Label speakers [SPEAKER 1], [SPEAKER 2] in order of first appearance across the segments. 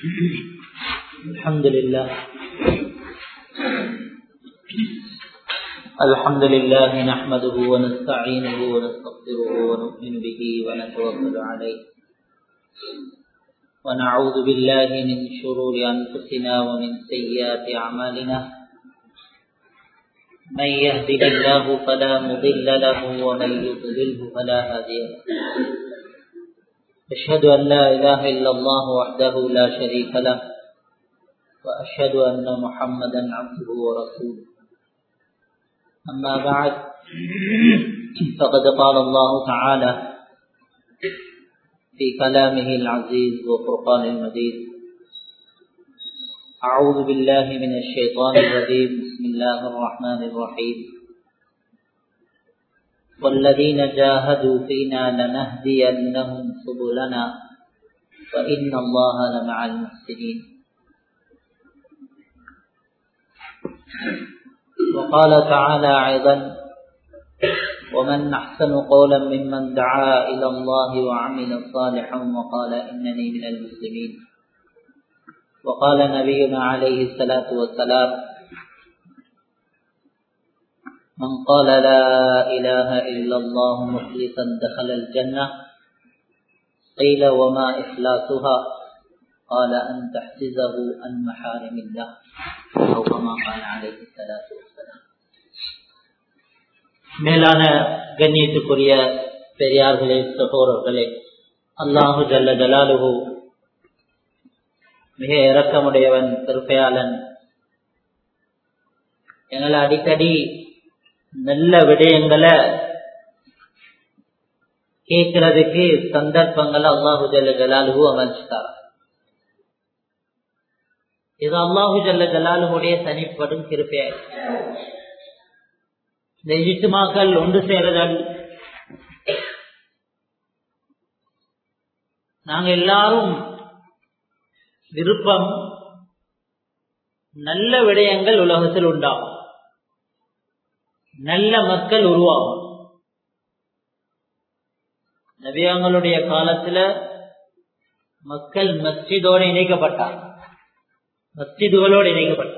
[SPEAKER 1] الحمد لله الحمد لله نحمده ونستعينه ونستغفره ونؤمن به ونتوكل عليه ونعوذ بالله من شرور أنفسنا ومن سيئات أعمالنا من يهده الله فلا مضل له ومن يضلله فلا هادي له أشهد أن لا إله إلا الله وحده لا شريك له وأشهد أن محمدا عبده ورسوله أما بعد فقد قال الله تعالى في كلامه العزيز وفرقان المجيد أعوذ بالله من الشيطان الرجيم بسم الله الرحمن الرحيم والذين جاهدوا فينا لنهدينهم سبلنا وإن الله لمع المحسنين وقال تعالى أيضا ومن أحسن قولا ممن دعا إلى الله وعمل صالحا وقال إنني من المسلمين وقال نبينا عليه الصلاة والسلام من قال لا إله إلا الله مخلصا دخل الجنة قيل وما إخلاصها قال أن تحفظه عن محارم الله أو كما قال عليه الصلاة والسلام மேலான கண்ணியத்துக்குரிய பெரியார்களே சகோதரர்களே அல்லாஹு ஜல்ல ஜலாலுகு மிக இரக்கமுடையவன் திருப்பையாளன் எங்களை அடிக்கடி நல்ல விடயங்களை கேட்கறதுக்கு சந்தர்ப்பங்களை அல்லாஹு ஜல்ல ஜலாலுகு அமைச்சிட்டார் இது அல்லாஹு ஜல்ல ஜலாலுடைய தனிப்படும் கிருப்பையாய் இந்த இஜித்துமாக்கள் ஒன்று சேருதல் நாங்க எல்லாரும் விருப்பம் நல்ல விடயங்கள் உலகத்தில் உண்டாகும் நல்ல மக்கள் உருவாகும் நபியாங்களுடைய காலத்துல மக்கள் மஸ்ஜிதோடு இணைக்கப்பட்டார் மஸ்ஜிதுகளோடு இணைக்கப்பட்டார்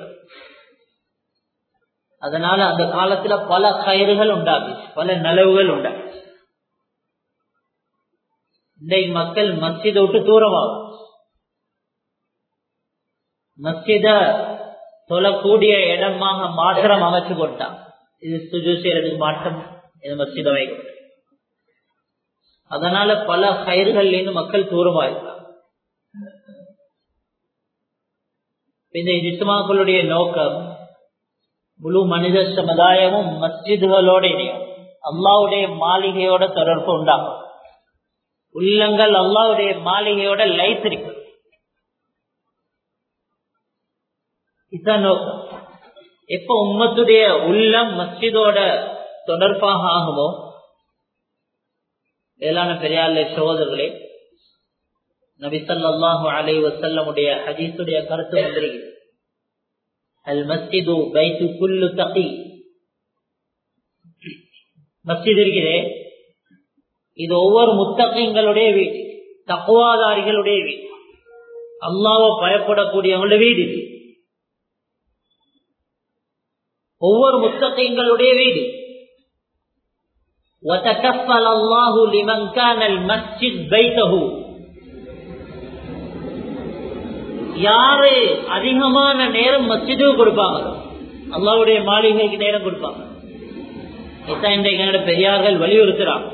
[SPEAKER 1] அதனால அந்த காலத்துல பல கயிறுகள் உண்டாகுச்சு பல நலவுகள் உண்டாகுச்சு இன்றைக்கு மக்கள் மஸ்ஜிதை விட்டு தூரமாகும் மஸ்ஜித தொழக்கூடிய இடமாக மாத்திரம் அமைச்சு கொண்டான் இது சுஜு செய்யறதுக்கு மாற்றம் இது மஸ்ஜித வைக்க அதனால பல கயிறுகள்ல மக்கள் தூரமாயிருக்காங்க இந்த இஸ்மாக்களுடைய நோக்கம் முழு மனித சமுதாயமும் மஸ்ஜிதுகளோட இணையும் அல்லாவுடைய மாளிகையோட தொடர்பு உண்டாகும் உள்ளங்கள் அல்லாவுடைய மாளிகையோட லைத்திருக்கு இதுதான் நோக்கம் எப்ப உம்மத்துடைய உள்ளம் மஸ்ஜிதோட தொடர்பாக ஆகுமோ வேளாண் பெரியாள சோதர்களே நபிசல்லாஹு அலை வசல்லமுடைய ஹதீசுடைய கருத்து வந்திருக்கிறது அல் மஸ்ஜிது பைத்து குல்லு தகி மஸ்ஜித் இருக்கிறே இது ஒவ்வொரு முத்தகங்களுடைய வீடு தக்குவாதாரிகளுடைய வீடு அல்லாவை பயப்படக்கூடியவங்களுடைய வீடு இது ஒவ்வொரு முத்தகங்களுடைய வீடு وتكفل الله لمن كان المسجد بيته யாரு அதிகமான நேரம் மஸ்ஜிதுக்கு கொடுப்பாங்க அல்லாவுடைய மாளிகைக்கு நேரம் கொடுப்பாங்க இன்றைக்கு பெரியார்கள் வலியுறுத்துறாங்க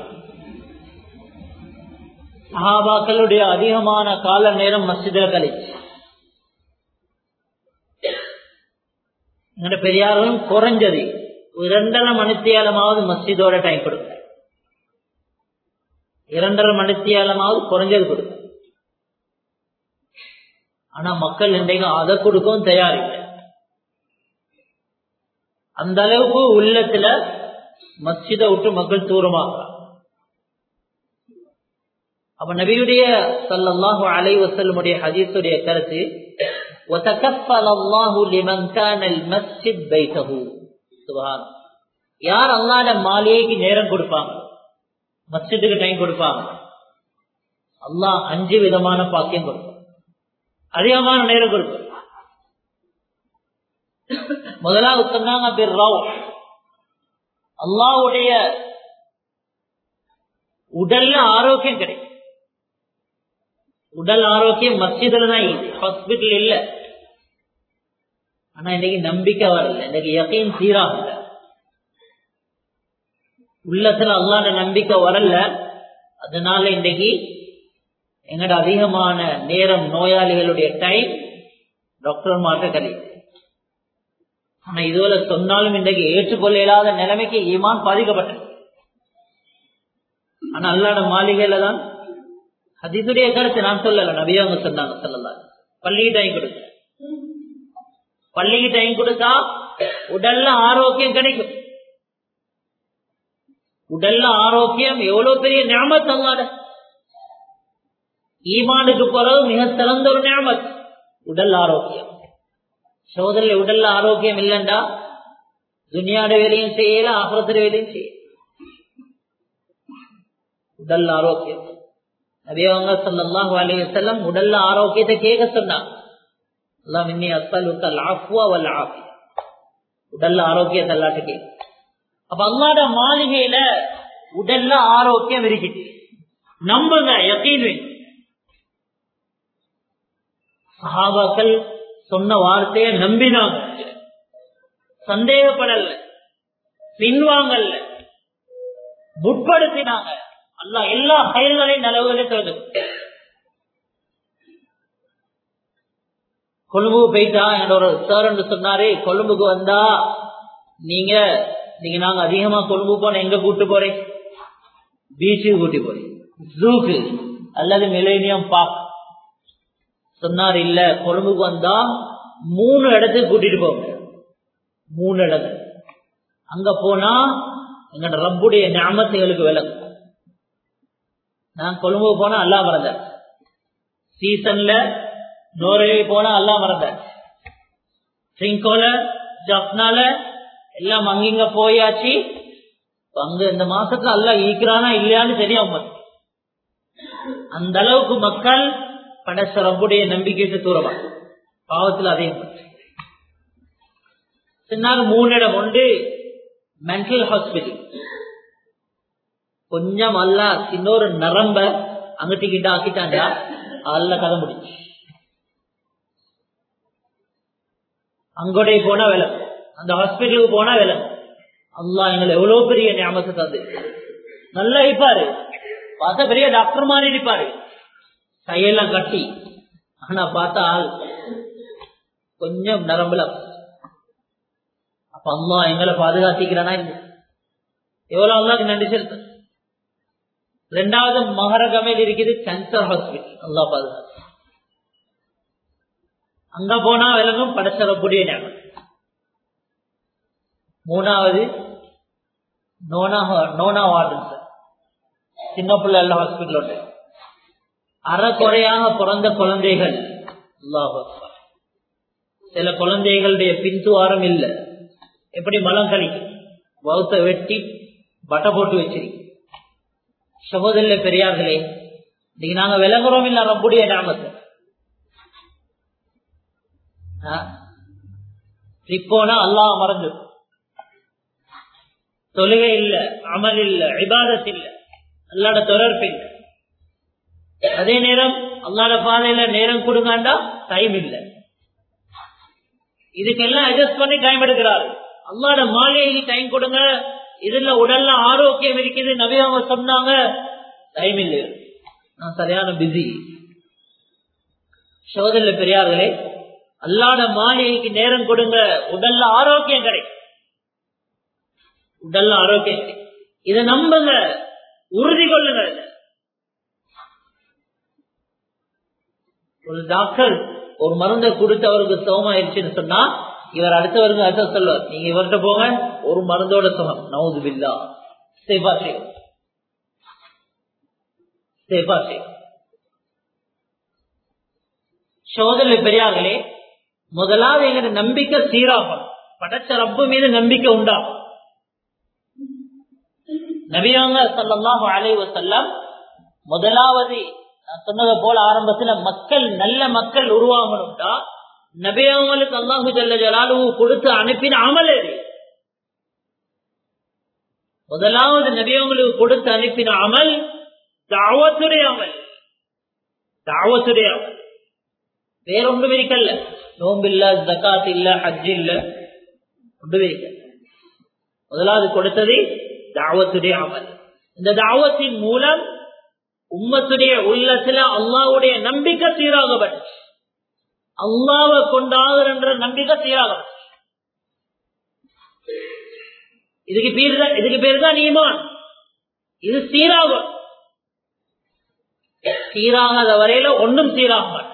[SPEAKER 1] சஹாபாக்களுடைய அதிகமான கால நேரம் மஸ்ஜித கழிச்சு எங்கட பெரியார்களும் குறைஞ்சது இரண்டரை மணித்தியாலமாவது மஸ்ஜிதோட டைம் கொடுக்க இரண்டரை மணித்தியாலமாவது குறைஞ்சது கொடுக்க ஆனா மக்கள் இன்றைக்கு அதை கொடுக்கவும் தயாரில்லை அந்த அளவுக்கு உள்ளத்துல மஸ்ஜிதை விட்டு மக்கள் தூரமாகிறாங்க அப்ப நபியுடைய சல்லாஹு அலை வசல்லுடைய ஹதீஸுடைய கருத்து யார் அல்லாத மாளிகைக்கு நேரம் கொடுப்பாங்க மஸ்ஜிதுக்கு டைம் கொடுப்பாங்க அல்லாஹ் அஞ்சு விதமான பாக்கியம் கொடுப்பான் அதிகமான நேரம் கொடுப்பது முதலாவது சொன்னாங்க பேர் ராவ் அல்லாவுடைய உடல்ல ஆரோக்கியம் கிடைக்கும் உடல் ஆரோக்கியம் மஸ்ஜிதுல தான் ஹாஸ்பிட்டல் இல்ல ஆனா இன்னைக்கு நம்பிக்கை வரல இன்னைக்கு யகையும் சீராகல உள்ளத்துல அல்லாத நம்பிக்கை வரல அதனால இன்னைக்கு எங்கட அதிகமான நேரம் நோயாளிகளுடைய டைம் டாக்டர் மாற்ற கிடையாது ஆனா இதுவரை சொன்னாலும் இன்றைக்கு ஏற்றுக்கொள்ள இயலாத நிலைமைக்கு ஈமான் பாதிக்கப்பட்டது ஆனா அல்லாட மாளிகையில தான் அதிதுடைய கருத்து நான் சொல்லல நபியவங்க சொன்னாங்க சொல்லலாம் பள்ளிக்கு டைம் கொடுக்க பள்ளிக்கு டைம் கொடுத்தா உடல்ல ஆரோக்கியம் கிடைக்கும் உடல்ல ஆரோக்கியம் எவ்வளவு பெரிய ஞாபகத் அல்லாட ஈமானுக்கு பிறகு மிக சிறந்த ஒரு ஞாபகம் உடல் ஆரோக்கியம் சோதரில் உடல்ல ஆரோக்கியம் இல்லைண்டா துனியாட வேலையும் செய்யல ஆபரத்துல வேலையும் செய்யல உடல் ஆரோக்கியம் நபியவங்க சொல்லலாம் அலைய செல்லம் உடல்ல ஆரோக்கியத்தை கேட்க சொன்னாங்க எல்லாம் இன்னி அசலுக்கல் ஆஃபுவா வல்ல ஆஃபியா உடல்ல ஆரோக்கியத்தை எல்லாட்ட கேட்க அப்ப அல்லாட மாளிகையில உடல்ல ஆரோக்கியம் இருக்குது நம்புங்க யக்கீன் சஹாபாக்கள் சொன்ன வார்த்தையை நம்பினாங்க சந்தேகப்படல பின்வாங்கல்ல முற்படுத்தினாங்க அல்ல எல்லா கயிர்களையும் நிலவுகளையும் திறந்து கொழும்பு போயிட்டா என்னோட சார் என்று சொன்னாரு கொழும்புக்கு வந்தா நீங்க நீங்க நாங்க அதிகமா கொழும்பு போன எங்க கூட்டு போறேன் பீச்சுக்கு கூட்டி போறேன் ஜூக்கு அல்லது மிலேனியம் பார்க் சொன்னார் இல்ல கொழும்புக்கு வந்தா மூணு இடத்துக்கு கூட்டிட்டு போங்க மூணு இடங்கள் அங்க போனா எங்கட ரப்புடைய ஞாபகத்துகளுக்கு விளக்கும் நான் கொழும்பு போனா அல்லா மறந்தார் சீசன்ல நோரவே போனா அல்லா மறந்தார் சிங்கோல ஜப்னால எல்லாம் அங்கிங்க போயாச்சு அங்க இந்த மாசத்துல அல்ல ஈக்கிறானா இல்லையான்னு தெரியும் அந்த அளவுக்கு மக்கள் படைச்ச ரப்புடைய நம்பிக்கைக்கு தூரமா பாவத்தில் அதையும் சின்னார் மூணு இடம் உண்டு மென்டல் ஹாஸ்பிட்டல் கொஞ்சம் அல்ல இன்னொரு நரம்ப அங்கிட்டு கிட்ட ஆக்கிட்டாண்டா அல்ல கதை முடிச்சு அங்கோடைய போனா வேலை அந்த ஹாஸ்பிட்டலுக்கு போனா வேலை அல்லா எங்களை எவ்வளவு பெரிய ஞாபகத்தை தந்து நல்லா இருப்பாரு பார்த்தா பெரிய டாக்டர் மாதிரி இருப்பாரு கையெல்லாம் கட்டி ஆனா பார்த்தா ஆள் கொஞ்சம் நரம்புல அப்ப அம்மா எங்களை பாதுகாத்திக்கிறானா இல்லை எவ்வளவு அல்லாக்கு நன்றி செலுத்த ரெண்டாவது மகரகமையில் இருக்குது கேன்சர் ஹாஸ்பிட்டல் அல்லா பாதுகாத்து அங்க போனா விலகும் படைச்சரக்கூடிய ஞாபகம் மூணாவது நோனா நோனா வார்டன் சார் சின்ன பிள்ளை எல்லாம் ஹாஸ்பிட்டல் உண்டு அறக்குறையாக பிறந்த குழந்தைகள் சில குழந்தைகளுடைய பின்துவாரம் இல்லை எப்படி மலம் கழிக்கும் வௌத்த வெட்டி பட்டை போட்டு வச்சிருக்கு சகோதரில பெரியார்களே இன்னைக்கு நாங்க விளங்குறோம் இல்ல ரப்புடைய நாமத்தை இப்போனா அல்லாஹ் மறந்து தொழுகை இல்ல அமல் இல்ல இபாதத் இல்ல அல்லாட தொடர்பு இல்ல அதே நேரம் அல்லாட பாதையில நேரம் கொடுங்காண்டா டைம் இல்ல இதுக்கெல்லாம் அட்ஜஸ்ட் பண்ணி டைம் எடுக்கிறாரு அல்லாட மாளிகைக்கு டைம் கொடுங்க இதுல உடல்ல ஆரோக்கியம் இருக்குது நவியாம சொன்னாங்க டைம் இல்லை நான் சரியான பிஸி சோதரில் பெரியார்களே அல்லாட மாளிகைக்கு நேரம் கொடுங்க உடல்ல ஆரோக்கியம் கிடைக்கும் உடல்ல ஆரோக்கியம் இதை நம்புங்க உறுதி கொள்ளுங்க ஒரு டாக்டர் ஒரு மருந்தை கொடுத்து அவருக்கு சுகமாயிருச்சுன்னு சொன்னா இவர் அடுத்தவருக்கு அடுத்த சொல்லுவார் நீங்க இவர்கிட்ட போங்க ஒரு மருந்தோட சுகம் நவுது பில்லா சேஃபா செய்யும் சேஃபா செய்யும் சோதனை பெரியார்களே முதலாவது எங்க நம்பிக்கை சீராகும் படைச்ச ரப்பு மீது நம்பிக்கை உண்டாகும் நபியாங்க சல்லாஹு அலை வசல்லாம் முதலாவது நான் சொன்னதை போல ஆரம்பத்துல மக்கள் நல்ல மக்கள் உருவாகணும்டா நபி அவங்களுக்கு அல்லாஹு ஜல்ல ஜலாலுவு கொடுத்து அனுப்பின அமல் எது முதலாவது நபி அவங்களுக்கு கொடுத்து அனுப்பின அமல் தாவத்துடைய அமல் தாவத்துடைய அமல் வேற ஒன்றும் இருக்கல்ல நோம்பு இல்ல ஜக்காத் இல்ல ஹஜ் இல்ல ஒன்றும் இருக்கல்ல முதலாவது கொடுத்தது தாவத்துடைய அமல் இந்த தாவத்தின் மூலம் உம்மத்துடைய உள்ளத்துல அல்லாவுடைய நம்பிக்கை சீராகப்பட்டுச்சு அல்லாவை கொண்டாடுற நம்பிக்கை சீராகப்பட்டுச்சு இதுக்கு பேர் தான் இதுக்கு பேர் தான் ஈமான் இது சீராகும் சீராகாத வரையில ஒன்றும் சீராக மாட்டான்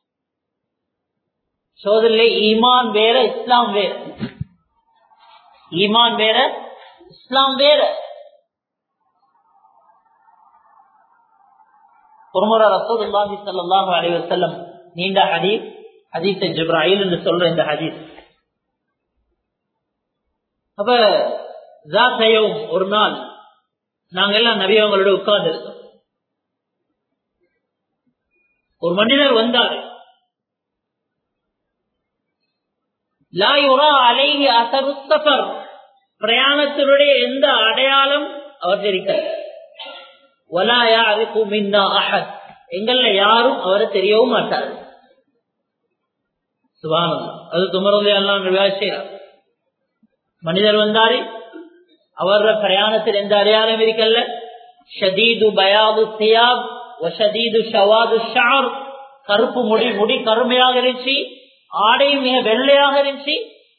[SPEAKER 1] சோதரிலே ஈமான் வேற இஸ்லாம் வேற ஈமான் வேற இஸ்லாம் வேற ஒருமுறை ரசூலுல்லாஹி ஸல்லல்லாஹு அலைஹி வஸல்லம் நீண்ட ஹதீஸ் ஹதீஸ் ஜிப்ராயில் என்று சொல்ற இந்த ஹதீஸ் அப்ப ஜாத்தையும் ஒரு நாள் நாங்க எல்லாம் நபி அவங்களோட உட்கார்ந்து இருக்கோம் ஒரு மனிதர் வந்தார் லா யுரா அலைஹி அசரு சஃபர் பிரயாணத்தினுடைய எந்த அடையாளம் அவர் இருக்கிறார் வலா யாருக்கு மின்னா அஹத் எங்கள்ல யாரும் அவரை தெரியவும் மாட்டார் சுபானம் அது துமரது எல்லாம் செய்யறார் மனிதர் வந்தாரு அவர பிரயாணத்தில் எந்த அடையாளம் இருக்கல்ல ஷதீது பயாது சியாப் வஷதீது ஷவாது ஷார் கருப்பு முடி முடி கருமையாக இருந்துச்சு ஆடை மிக வெள்ளையாக இருந்துச்சு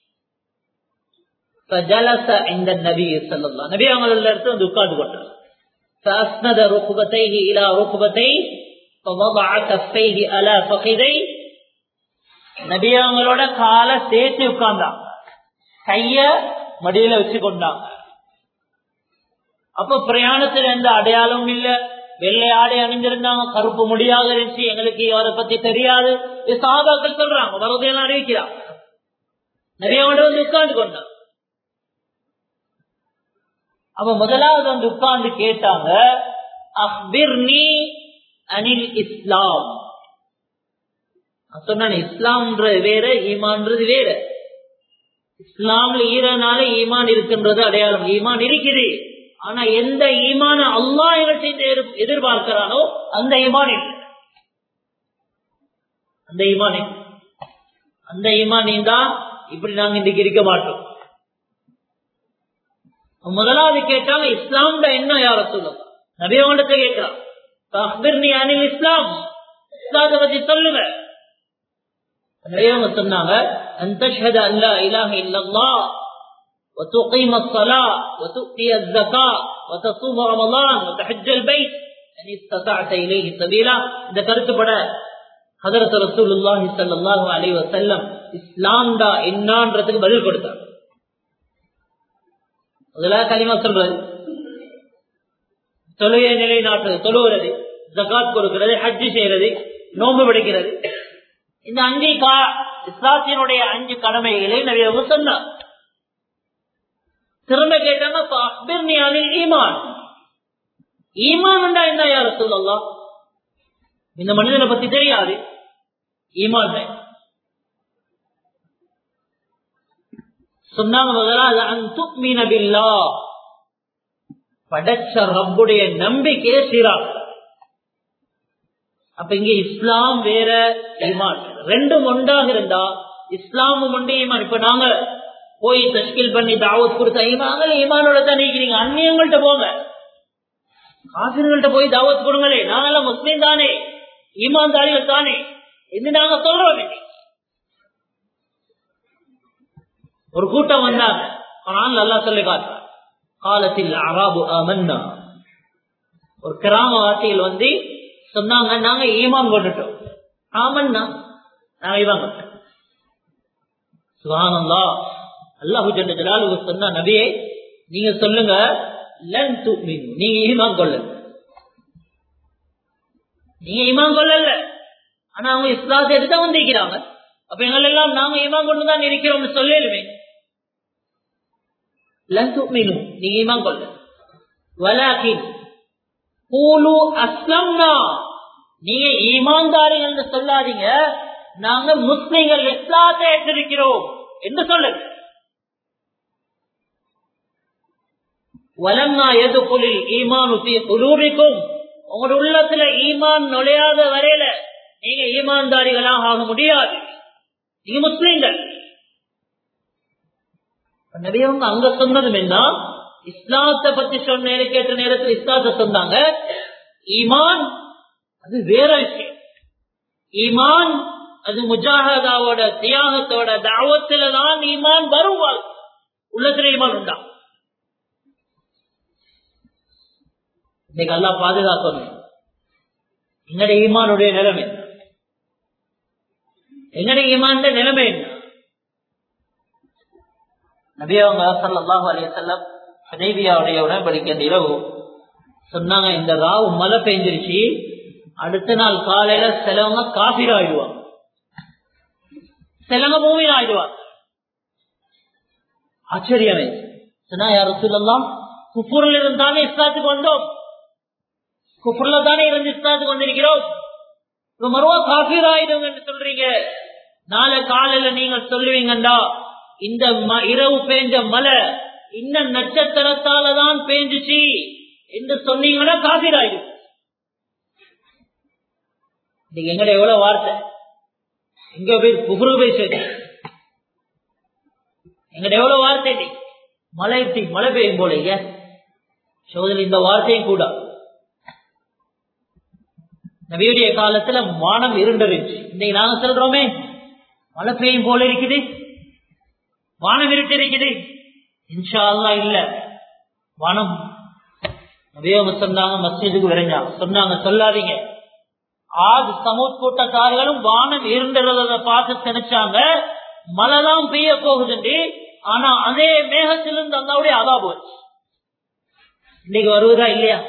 [SPEAKER 1] இந்த நபி சொல்லலாம் நபி அவங்கள இடத்துல வந்து உட்கார்ந்து கொண்டார் فأسند ركبتيه إلى ركبتيه فوضع كفيه على فخذيه நபி அவங்களோட காலை சேர்த்து உட்கார்ந்தாங்க கைய மடியில வச்சு கொண்டாங்க அப்ப பிரயாணத்துல எந்த அடையாளமும் இல்ல வெள்ளை ஆடை அணிந்திருந்தாங்க கருப்பு முடியாக இருந்துச்சு எங்களுக்கு அவரை பத்தி தெரியாது சாதாக்கள் சொல்றாங்க வரதையெல்லாம் அறிவிக்கிறாங்க நிறைய வந்து உட்கார்ந்து கொண்டாங்க அவ முதலாவது வந்து உட்கார்ந்து கேட்டாங்க அக்பிர்னி அனில் இஸ்லாம் சொன்ன இஸ்லாம்ன்றது வேற ஈமான்றது வேற இஸ்லாம்ல ஈரனால ஈமான் இருக்கின்றது அடையாளம் ஈமான் இருக்குது ஆனா எந்த ஈமான அல்லா எங்கள்கிட்ட எதிர்பார்க்கிறானோ அந்த ஈமான் இல்லை அந்த ஈமான் அந்த ஈமான் தான் இப்படி நாங்க இன்றைக்கு இருக்க மாட்டோம் முதலாவது கேட்டாங்க இஸ்லாம் என்ன யார சொல்லும் நபியவங்கிட்ட கேட்கிறான் அனில் இஸ்லாம் இஸ்லாத்தை பத்தி சொல்லுங்க நபியவங்க சொன்னாங்க அந்த அல்லா இலாஹ இல்லல்லா وتقيم الصلاة وتؤتي الزكاة وتصوم رمضان وتحج البيت أن استطعت إليه سبيلا إذا كرت بڑا حضرت رسول الله صلى الله عليه وسلم இஸ்லாம் டா என்னன்றதுக்கு பதில் கொடுத்தார் முதல்ல களிமா சொல்றது தொழுகை நிலைநாட்டுறது தொழுகிறது ஜகாத் கொடுக்கிறது ஹஜ்ஜி செய்யறது நோன்பு பிடிக்கிறது இந்த அஞ்சு கா இஸ்லாத்தினுடைய அஞ்சு கடமைகளை நிறைய சொன்னார் திரும்ப கேட்டாங்க ஈமான் ஈமான் என்ன யார சொல்லலாம் இந்த மனிதனை பத்தி தெரியாது ஈமான் சொன்னாங்க முதலாவது படைச்ச ரப்புடைய நம்பிக்கையை சீராக அப்ப இங்க இஸ்லாம் வேற ஈமான் ரெண்டும் ஒன்றாக இருந்தா இஸ்லாமும் ஒன்று ஈமான் இப்ப நாங்க போய் தஷ்கில் பண்ணி தாவத் கொடுத்த ஈமாங்க ஈமானோட தான் நீக்கிறீங்க அந்நியங்கள்ட்ட போங்க காசிர்கள்ட்ட போய் தாவத் கொடுங்களே நாங்கெல்லாம் முஸ்லீம் தானே ஈமான்தாரிகள் தானே என்று நாங்க சொல்றோம் ஒரு கூட்டம் வந்தாங்க ஆனால் நல்லா சொல்லி காட்டுறார் காலத்தில் அராபு அமன்னா ஒரு கிராமவாசிகள் வந்து சொன்னாங்க நாங்க ஈமான் கொண்டுட்டோம் ஆமன்னா நாங்க ஈமான் கொண்டோம் சுகானந்தா அல்லாஹு ஜலாலு சொன்ன நபியே நீங்க சொல்லுங்க நீங்க ஈமான் கொள்ள நீங்க ஈமான் கொள்ளல ஆனா அவங்க இஸ்லாத்தை எடுத்து வந்திருக்கிறாங்க அப்ப எங்கள் எல்லாம் நாங்க ஈமான் கொண்டுதான் இருக்கிறோம்னு சொல்லிடுமே நீங்க ஈமான் கொள்ள வலாக்கின் கூலு அஸ்லம்னா நீங்க ஈமான்தாரிகள் என்று சொல்லாதீங்க நாங்க முஸ்லிம்கள் இஸ்லாத்தை ஏற்றிருக்கிறோம் என்று சொல்லுங்க வலம்மா எதுக்குளில் ஈமான் உத்தி குலூபிக்கும் உங்களோட உள்ளத்துல ஈமான் நுழையாத வரையில நீங்க ஈமான்தாரிகளாக ஆக முடியாது நீங்க முஸ்லீம்கள் நபியவங்க அங்க சொன்னதும் என்ன இஸ்லாத்தை பத்தி சொன்ன கேட்ட நேரத்தில் இஸ்லாத்தை சொன்னாங்க ஈமான் அது வேற விஷயம் ஈமான் அது முஜாஹதாவோட தியாகத்தோட தாவத்துல தான் ஈமான் வருவார் உள்ளத்துல ஈமான் உண்டா இன்னைக்கு அல்லா பாதுகாக்கணும் எங்களுடைய ஈமானுடைய நிலைமை எங்களுடைய ஈமான் நிலைமை என்ன நபியவங்க சல்லாஹு அலையம் ஹதேபியாவுடைய உடன்படிக்கின்ற இரவு சொன்னாங்க இந்த ராவு மழை பெஞ்சிருச்சு அடுத்த நாள் காலையில சிலவங்க காபீர் ஆயிடுவாங்க சிலவங்க மூவியில் ஆயிடுவாங்க ஆச்சரியமே சொன்னா யாரும் சொல்லலாம் குப்பூரில் இருந்தாலே இஸ்லாத்துக்கு வந்தோம் குப்பூர்ல தானே இருந்து இஸ்லாத்துக்கு வந்திருக்கிறோம் இப்ப மறுவா காபீர் ஆயிடும் என்று சொல்றீங்க நாளை காலையில நீங்க சொல்லுவீங்கண்டா இந்த இரவு பேஞ்ச மழை இந்த நட்சத்திரத்தாலதான் பேஞ்சிச்சு என்று சொன்னீங்கன்னா காபீர் ஆயிடும் இன்னைக்கு எங்கட எவ்வளவு வார்த்தை எங்க போய் புகுரு போய் சேர்த்து எங்கட எவ்வளவு வார்த்தை நீ மழை மழை பெய்யும் போல ஏன் சோதரி இந்த வார்த்தையும் கூட நபியுடைய காலத்துல வானம் இருண்டிருச்சு இன்னைக்கு நாங்க சொல்றோமே மழை பெய்யும் போல இருக்குது வானம் இருட்டு இருக்குது இன்ஷா அல்லா இல்ல வானம் நபியோக சொன்னாங்க மஸ்ஜிதுக்கு விரைஞ்சாங்க சொன்னாங்க சொல்லாதீங்க ஆது சமூத் கூட்டக்காரர்களும் வானம் இருந்தத பார்த்து திணிச்சாங்க மழைதான் பெய்ய போகுதுண்டு ஆனா அதே மேகத்திலிருந்து அங்காவுடைய அதா போச்சு இன்னைக்கு வருவதா இல்லையா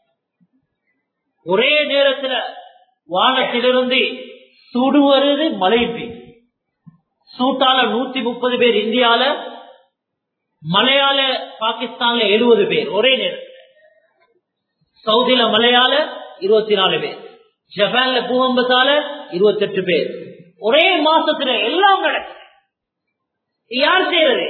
[SPEAKER 1] ஒரே நேரத்துல வானத்திலிருந்து சுடு வருது மழை பெய்யுது சூட்டால நூத்தி முப்பது பேர் இந்தியால மலையாள பாகிஸ்தான்ல எழுபது பேர் ஒரே நேரத்தில் சவுதியில மலையாள இருபத்தி நாலு பேர் ஜப்பான்ல பூகம்பத்தால இருபத்தி எட்டு பேர் ஒரே மாசத்துல எல்லாம் நடக்குது யார் செய்யறது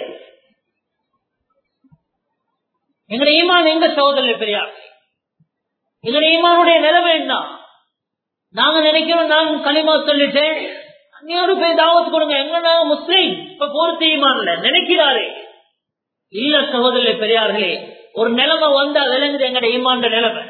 [SPEAKER 1] எங்களுடைய ஈமான் எங்க சகோதரர் பெரியார் எங்களுடைய ஈமானுடைய நிலைமை என்ன நாங்க நினைக்கிறோம் நான் களிமா சொல்லிட்டேன் அந்நியாரு போய் தாவத்து கொடுங்க எங்க நாங்க முஸ்லீம் இப்ப பூர்த்தி ஈமான்ல நினைக்கிறாரு இல்ல சகோதரர் பெரியார்களே ஒரு நிலைமை வந்தா விளங்குது எங்களுடைய ஈமான் நிலைமை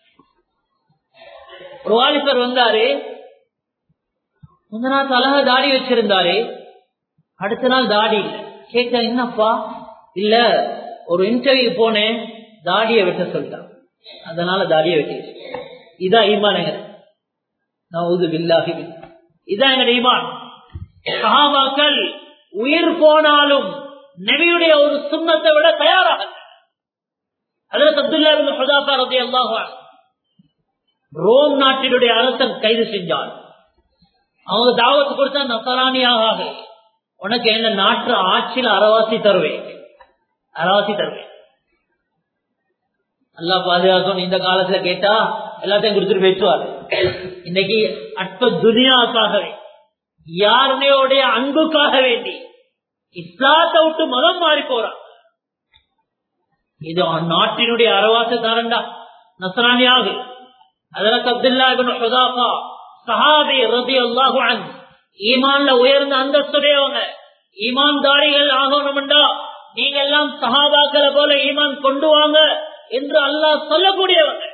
[SPEAKER 1] ஒரு வாலிபர் வந்தாரு முந்த நாள் அழகா தாடி வச்சிருந்தாரு அடுத்த நாள் தாடி இல்ல கேட்க என்னப்பா இல்ல ஒரு இன்டர்வியூ போனேன் தாடிய வெட்ட சொல்லிட்டான் அதனால தாடிய வெட்டிடுச்சு இதான் ஈமான் எங்க நவுது பில்லாஹி இதான் எங்க ஈமான் சஹாபாக்கள் உயிர் போனாலும் நபியுடைய ஒரு சுண்ணத்தை விட தயாராக அதில் அப்துல்லா இருந்து ஹுதாஃபா ரலியல்லாஹு அன்ஹு ரோம் நாட்டினுடைய அரசன் கைது செஞ்சான் அவங்க தாவத்து கொடுத்தா நசராணியாக உனக்கு என்ன நாட்டு ஆட்சியில் அறவாசி தருவேன் அறவாசி தருவேன் நல்லா பாதுகாக்கணும் இந்த காலத்துல கேட்டா எல்லாத்தையும் கொடுத்துட்டு பேசுவார் இன்னைக்கு அற்ப துனியாக்காகவே யாருனையோடைய அன்புக்காக வேண்டி இஸ்லாத்தை விட்டு மதம் மாறி போறான் இது நாட்டினுடைய அறவாசி தரண்டா நசராணியாக அதற்கு அப்துல்லா ஹுதாஃபா சஹாபி ரதி அல்லாஹு அன் ஈமான்ல உயர்ந்த அந்தஸ்துடையவங்க ஈமான்தாரிகள் ஆகணும்டா நீங்க எல்லாம் சஹாபாக்களை போல ஈமான் கொண்டு வாங்க என்று அல்லாஹ் சொல்லக்கூடியவங்க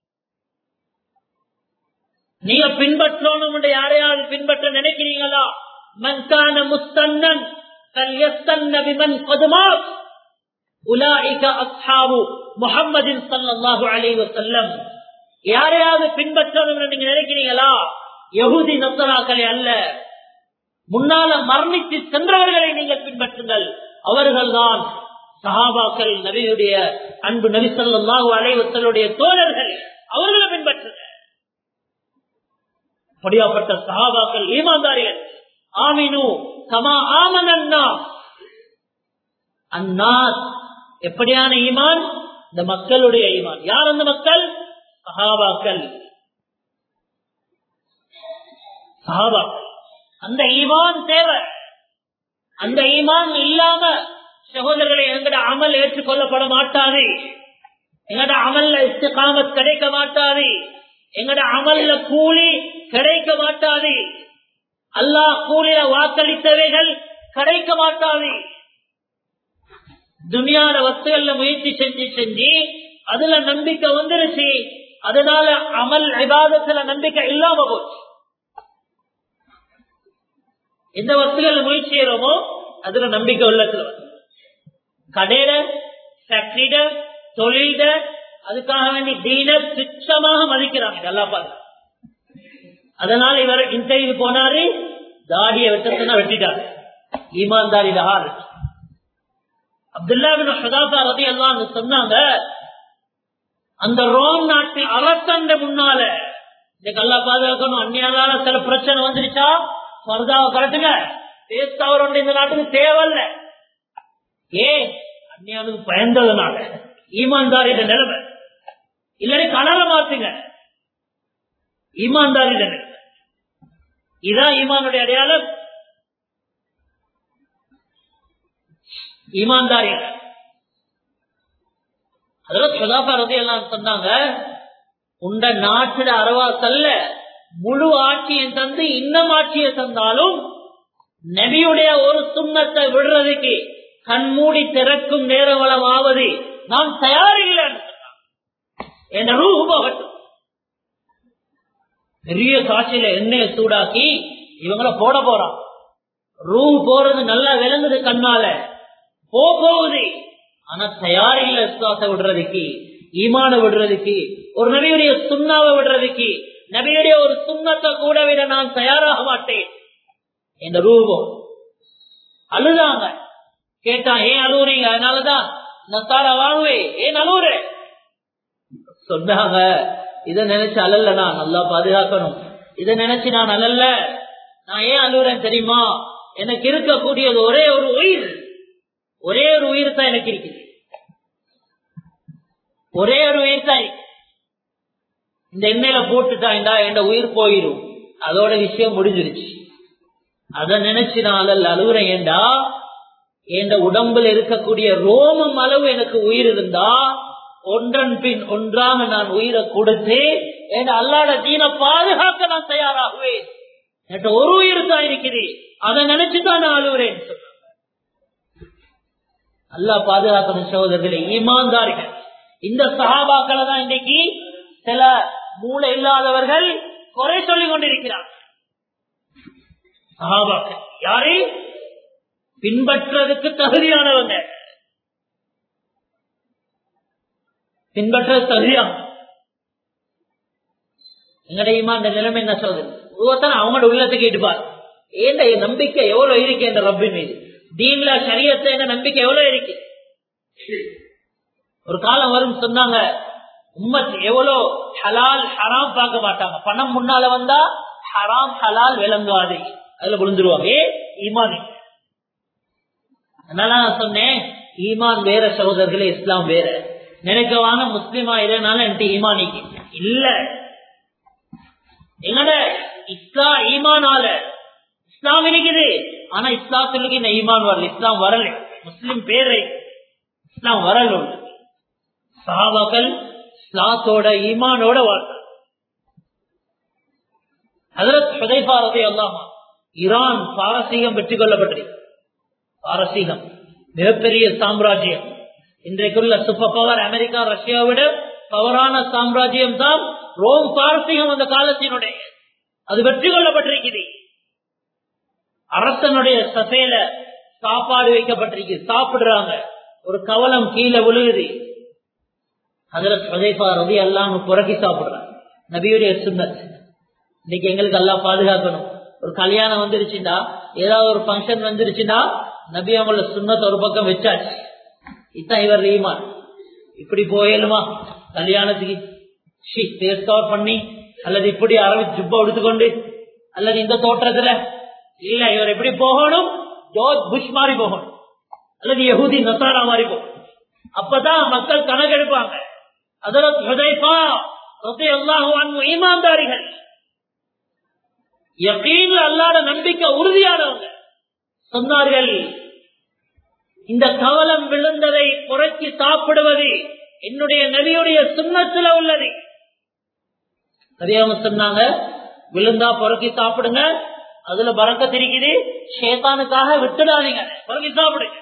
[SPEAKER 1] நீங்க பின்பற்றணும் யாரையாவது பின்பற்ற நினைக்கிறீங்களா மன்கான முஸ்தன்னன் கல்யஸ்தன்ன விமன் பதுமா உலாயிக அஸ்ஹாபு முஹம்மதின் ஸல்லல்லாஹு அலைஹி வஸல்லம் யாரையாவது பின்பற்றணும் நீங்க நினைக்கிறீங்களா யகுதி நசராக்களை அல்ல முன்னால மரணித்து சென்றவர்களை நீங்கள் பின்பற்றுங்கள் அவர்கள் தான் சஹாபாக்கள் நபியுடைய அன்பு நபி சொல்லாஹு அலைவத்தலுடைய தோழர்கள் அவர்களை பின்பற்றுங்க படியாப்பட்ட சஹாபாக்கள் ஈமாந்தாரிகள் ஆமினு கமா ஆமனன்னா அந்நாத் எப்படியான ஈமான் இந்த மக்களுடைய ஈமான் யார் அந்த மக்கள் சஹாபாக்கள்
[SPEAKER 2] சஹாபா அந்த ஈமான் தேவை அந்த ஈமான் இல்லாம சகோதரர்களை எங்கட அமல் ஏற்றுக்கொள்ளப்பட மாட்டாது எங்கட அமல்ல இஸ்திகாமத் கிடைக்க மாட்டாது எங்கட அமல்ல கூலி கிடைக்க மாட்டாது அல்லாஹ் கூலில வாக்களித்தவைகள் கிடைக்க மாட்டாது துனியாட வஸ்துகள்ல முயற்சி செஞ்சு செஞ்சு அதுல நம்பிக்கை வந்துருச்சு அதனால அமல் விவாதத்துல நம்பிக்கை இல்லாம போச்சு எந்த வஸ்துகள் முயற்சி செய்யறோமோ அதுல நம்பிக்கை உள்ளத்துல கடையில ஃபேக்டரியில தொழில அதுக்காக வேண்டி தீன துச்சமாக மதிக்கிறாங்க நல்லா பாருங்க அதனால இவர் இன்டர்வியூ போனாரு தாடிய வெட்டத்தினா வெட்டிட்டாரு ஈமான்தாரி ஆறு அப்துல்லா பின் ஹுதாஃபா ரலியல்லாஹு அன்ஹு சொன்னாங்க அந்த ரோம் நாட்டு அரசண்ட முன்னால இந்த கல்லா பாதுகாக்கணும் அந்நியால சில பிரச்சனை வந்துருச்சா பரதாவை கரெக்டுங்க பேஸ்தவர் இந்த நாட்டுக்கு தேவையில்ல ஏ அந்நியானுக்கு பயந்ததுனால ஈமான்தாரிட நிலைமை இல்லாட்டி கலரை மாத்துங்க ஈமான்தாரிட நிலைமை இதான் ஈமானுடைய அடையாளம் ஈமான்தாரி அதெல்லாம் சுதாபா ரதி எல்லாம் சொன்னாங்க உண்ட நாட்டுல அரவாசல்ல முழு ஆட்சியை தந்து இன்னும் ஆட்சியை தந்தாலும் நபியுடைய ஒரு சுண்ணத்தை விடுறதுக்கு கண்மூடி திறக்கும் நேரவளம் ஆவது நாம் தயாரில்லைன்னு என் ரூ போகட்டும் பெரிய காட்சியில எண்ணெயை சூடாக்கி இவங்கள போட போறான் ரூ போறது நல்லா விளங்குது கண்ணால போ போகுது ஆனா தயாரில்ல விசுவாச விடுறதுக்கு ஈமான விடுறதுக்கு ஒரு நபியுடைய சுண்ணாவை விடுறதுக்கு நபியுடைய ஒரு சுண்ணத்தை கூட விட நான் தயாராக மாட்டேன் என்ற ரூபம் அழுதாங்க கேட்டான் ஏன் அழுவுறீங்க அதனாலதான் நசார வாழ்வே ஏன் அழுவுற சொன்னாங்க இத நினைச்சு அழல்ல நான் நல்லா பாதுகாக்கணும் இத நினைச்சு நான் அழல்ல நான் ஏன் அழுவுறேன் தெரியுமா எனக்கு இருக்கக்கூடியது ஒரே ஒரு உயிர் ஒரே ஒரு உயிர் தான் எனக்கு இருக்குது ஒரே ஒரு உயிர் தான் இந்த எண்ணெயில போட்டுட்டாண்டா என் உயிர் போயிரும் அதோட விஷயம் முடிஞ்சிருச்சு அத நினைச்சு நான் அல்ல அழுகுறேன் ஏண்டா என் உடம்புல இருக்கக்கூடிய ரோமம் அளவு எனக்கு உயிர் இருந்தா ஒன்றன் பின் ஒன்றாக நான் உயிரை கொடுத்து என் அல்லாட தீன பாதுகாக்க நான் தயாராகுவேன் என்கிட்ட ஒரு உயிர் தான் இருக்குது அதை நினைச்சுதான் நான் அழுகுறேன் அல்லா பாதுகாக்கணும் சகோதரர்களே ஈமான்தார்கள் இந்த சகாபாக்களை தான் இன்னைக்கு சில மூளை இல்லாதவர்கள் குறை சொல்லிக் கொண்டிருக்கிறார் சகாபாக்கள் யாரு பின்பற்றதுக்கு தகுதியானவங்க பின்பற்ற தகுதியா எங்கடையுமா இந்த நிலைமை என்ன சொல்றது ஒவ்வொருத்தரும் அவங்களோட உள்ளத்தை கேட்டுப்பார் ஏண்ட நம்பிக்கை எவ்வளவு இருக்கு என்ற ரப்பின் மீது தீன்ல சரியத்தை என்ன நம்பிக்கை எவ்வளவு இருக்கு ஒரு காலம் வரும் சொன்னாங்க உம்மத் எவ்வளவு ஹலால் ஹராம் பார்க்க மாட்டாங்க பணம் முன்னால வந்தா ஹராம் ஹலால் விளங்காது அதுல விழுந்துருவாங்க ஏ ஈமான் அதனால நான் சொன்னேன் ஈமான் வேற சகோதரர்களே இஸ்லாம் வேற நினைக்க வாங்க முஸ்லீமா இதனால என்கிட்ட ஈமானிக்கு இல்ல எங்கட இஸ்லா ஈமானால இஸ்லாம் இருக்குது ஆனா இஸ்லாத்துக்கு இந்த ஈமான் வரல இஸ்லாம் வரல முஸ்லிம் பேரு இஸ்லாம் வரல சாபாக்கள் இஸ்லாத்தோட ஈமானோட வாழ்க்கை ஹதரத் ஹுதைஃபாரதை அல்லாமா ஈரான் பாரசீகம் வெற்றி கொள்ளப்பட்டது பாரசீகம் மிகப்பெரிய சாம்ராஜ்யம் இன்றைக்குள்ள சூப்பர் பவர் அமெரிக்கா ரஷ்யாவிட பவரான சாம்ராஜ்யம் தான் ரோம் பாரசீகம் அந்த காலத்தினுடைய அது வெற்றி கொள்ளப்பட்டிருக்குது அரசனுடைய சபையில சாப்பாடு வைக்கப்பட்டிருக்கு சாப்பிடுறாங்க ஒரு கவலம் கீழே விழுகுது அதுல சதைப்பா ரவி அல்லாம புறக்கி சாப்பிடுறாங்க நபியுடைய சுண்ணத் இன்னைக்கு எங்களுக்கு எல்லாம் பாதுகாக்கணும் ஒரு கல்யாணம் வந்துருச்சுன்னா ஏதாவது ஒரு பங்கன் வந்துருச்சுன்னா நபி அவங்களோட சுண்ணத்தை ஒரு பக்கம் வச்சாச்சு இதான் இவர் ஈமான் இப்படி போயலுமா கல்யாணத்துக்கு பண்ணி அல்லது இப்படி அரவி ஜுப்பா எடுத்துக்கொண்டு அல்லது இந்த தோற்றத்துல இல்ல இவர் எப்படி போகணும் ஜோர்ஜ் புஷ் மாதிரி போகணும் அல்லது யகுதி நசாரா மாதிரி போகணும் அப்பதான் மக்கள் கணக்கெடுப்பாங்க அதற்கு ஈமான்தாரிகள் யகீன்ல அல்லாட நம்பிக்கை உறுதியானவங்க சொன்னார்கள் இந்த கவலம் விழுந்ததை குறைச்சி சாப்பிடுவது என்னுடைய நபியுடைய சுண்ணத்துல உள்ளது தெரியாம சொன்னாங்க விழுந்தா பொறுக்கி சாப்பிடுங்க அதுல பறக்க திரிக்குது ஷேத்தானுக்காக விட்டுடாதீங்க பொறுக்கி சாப்பிடுங்க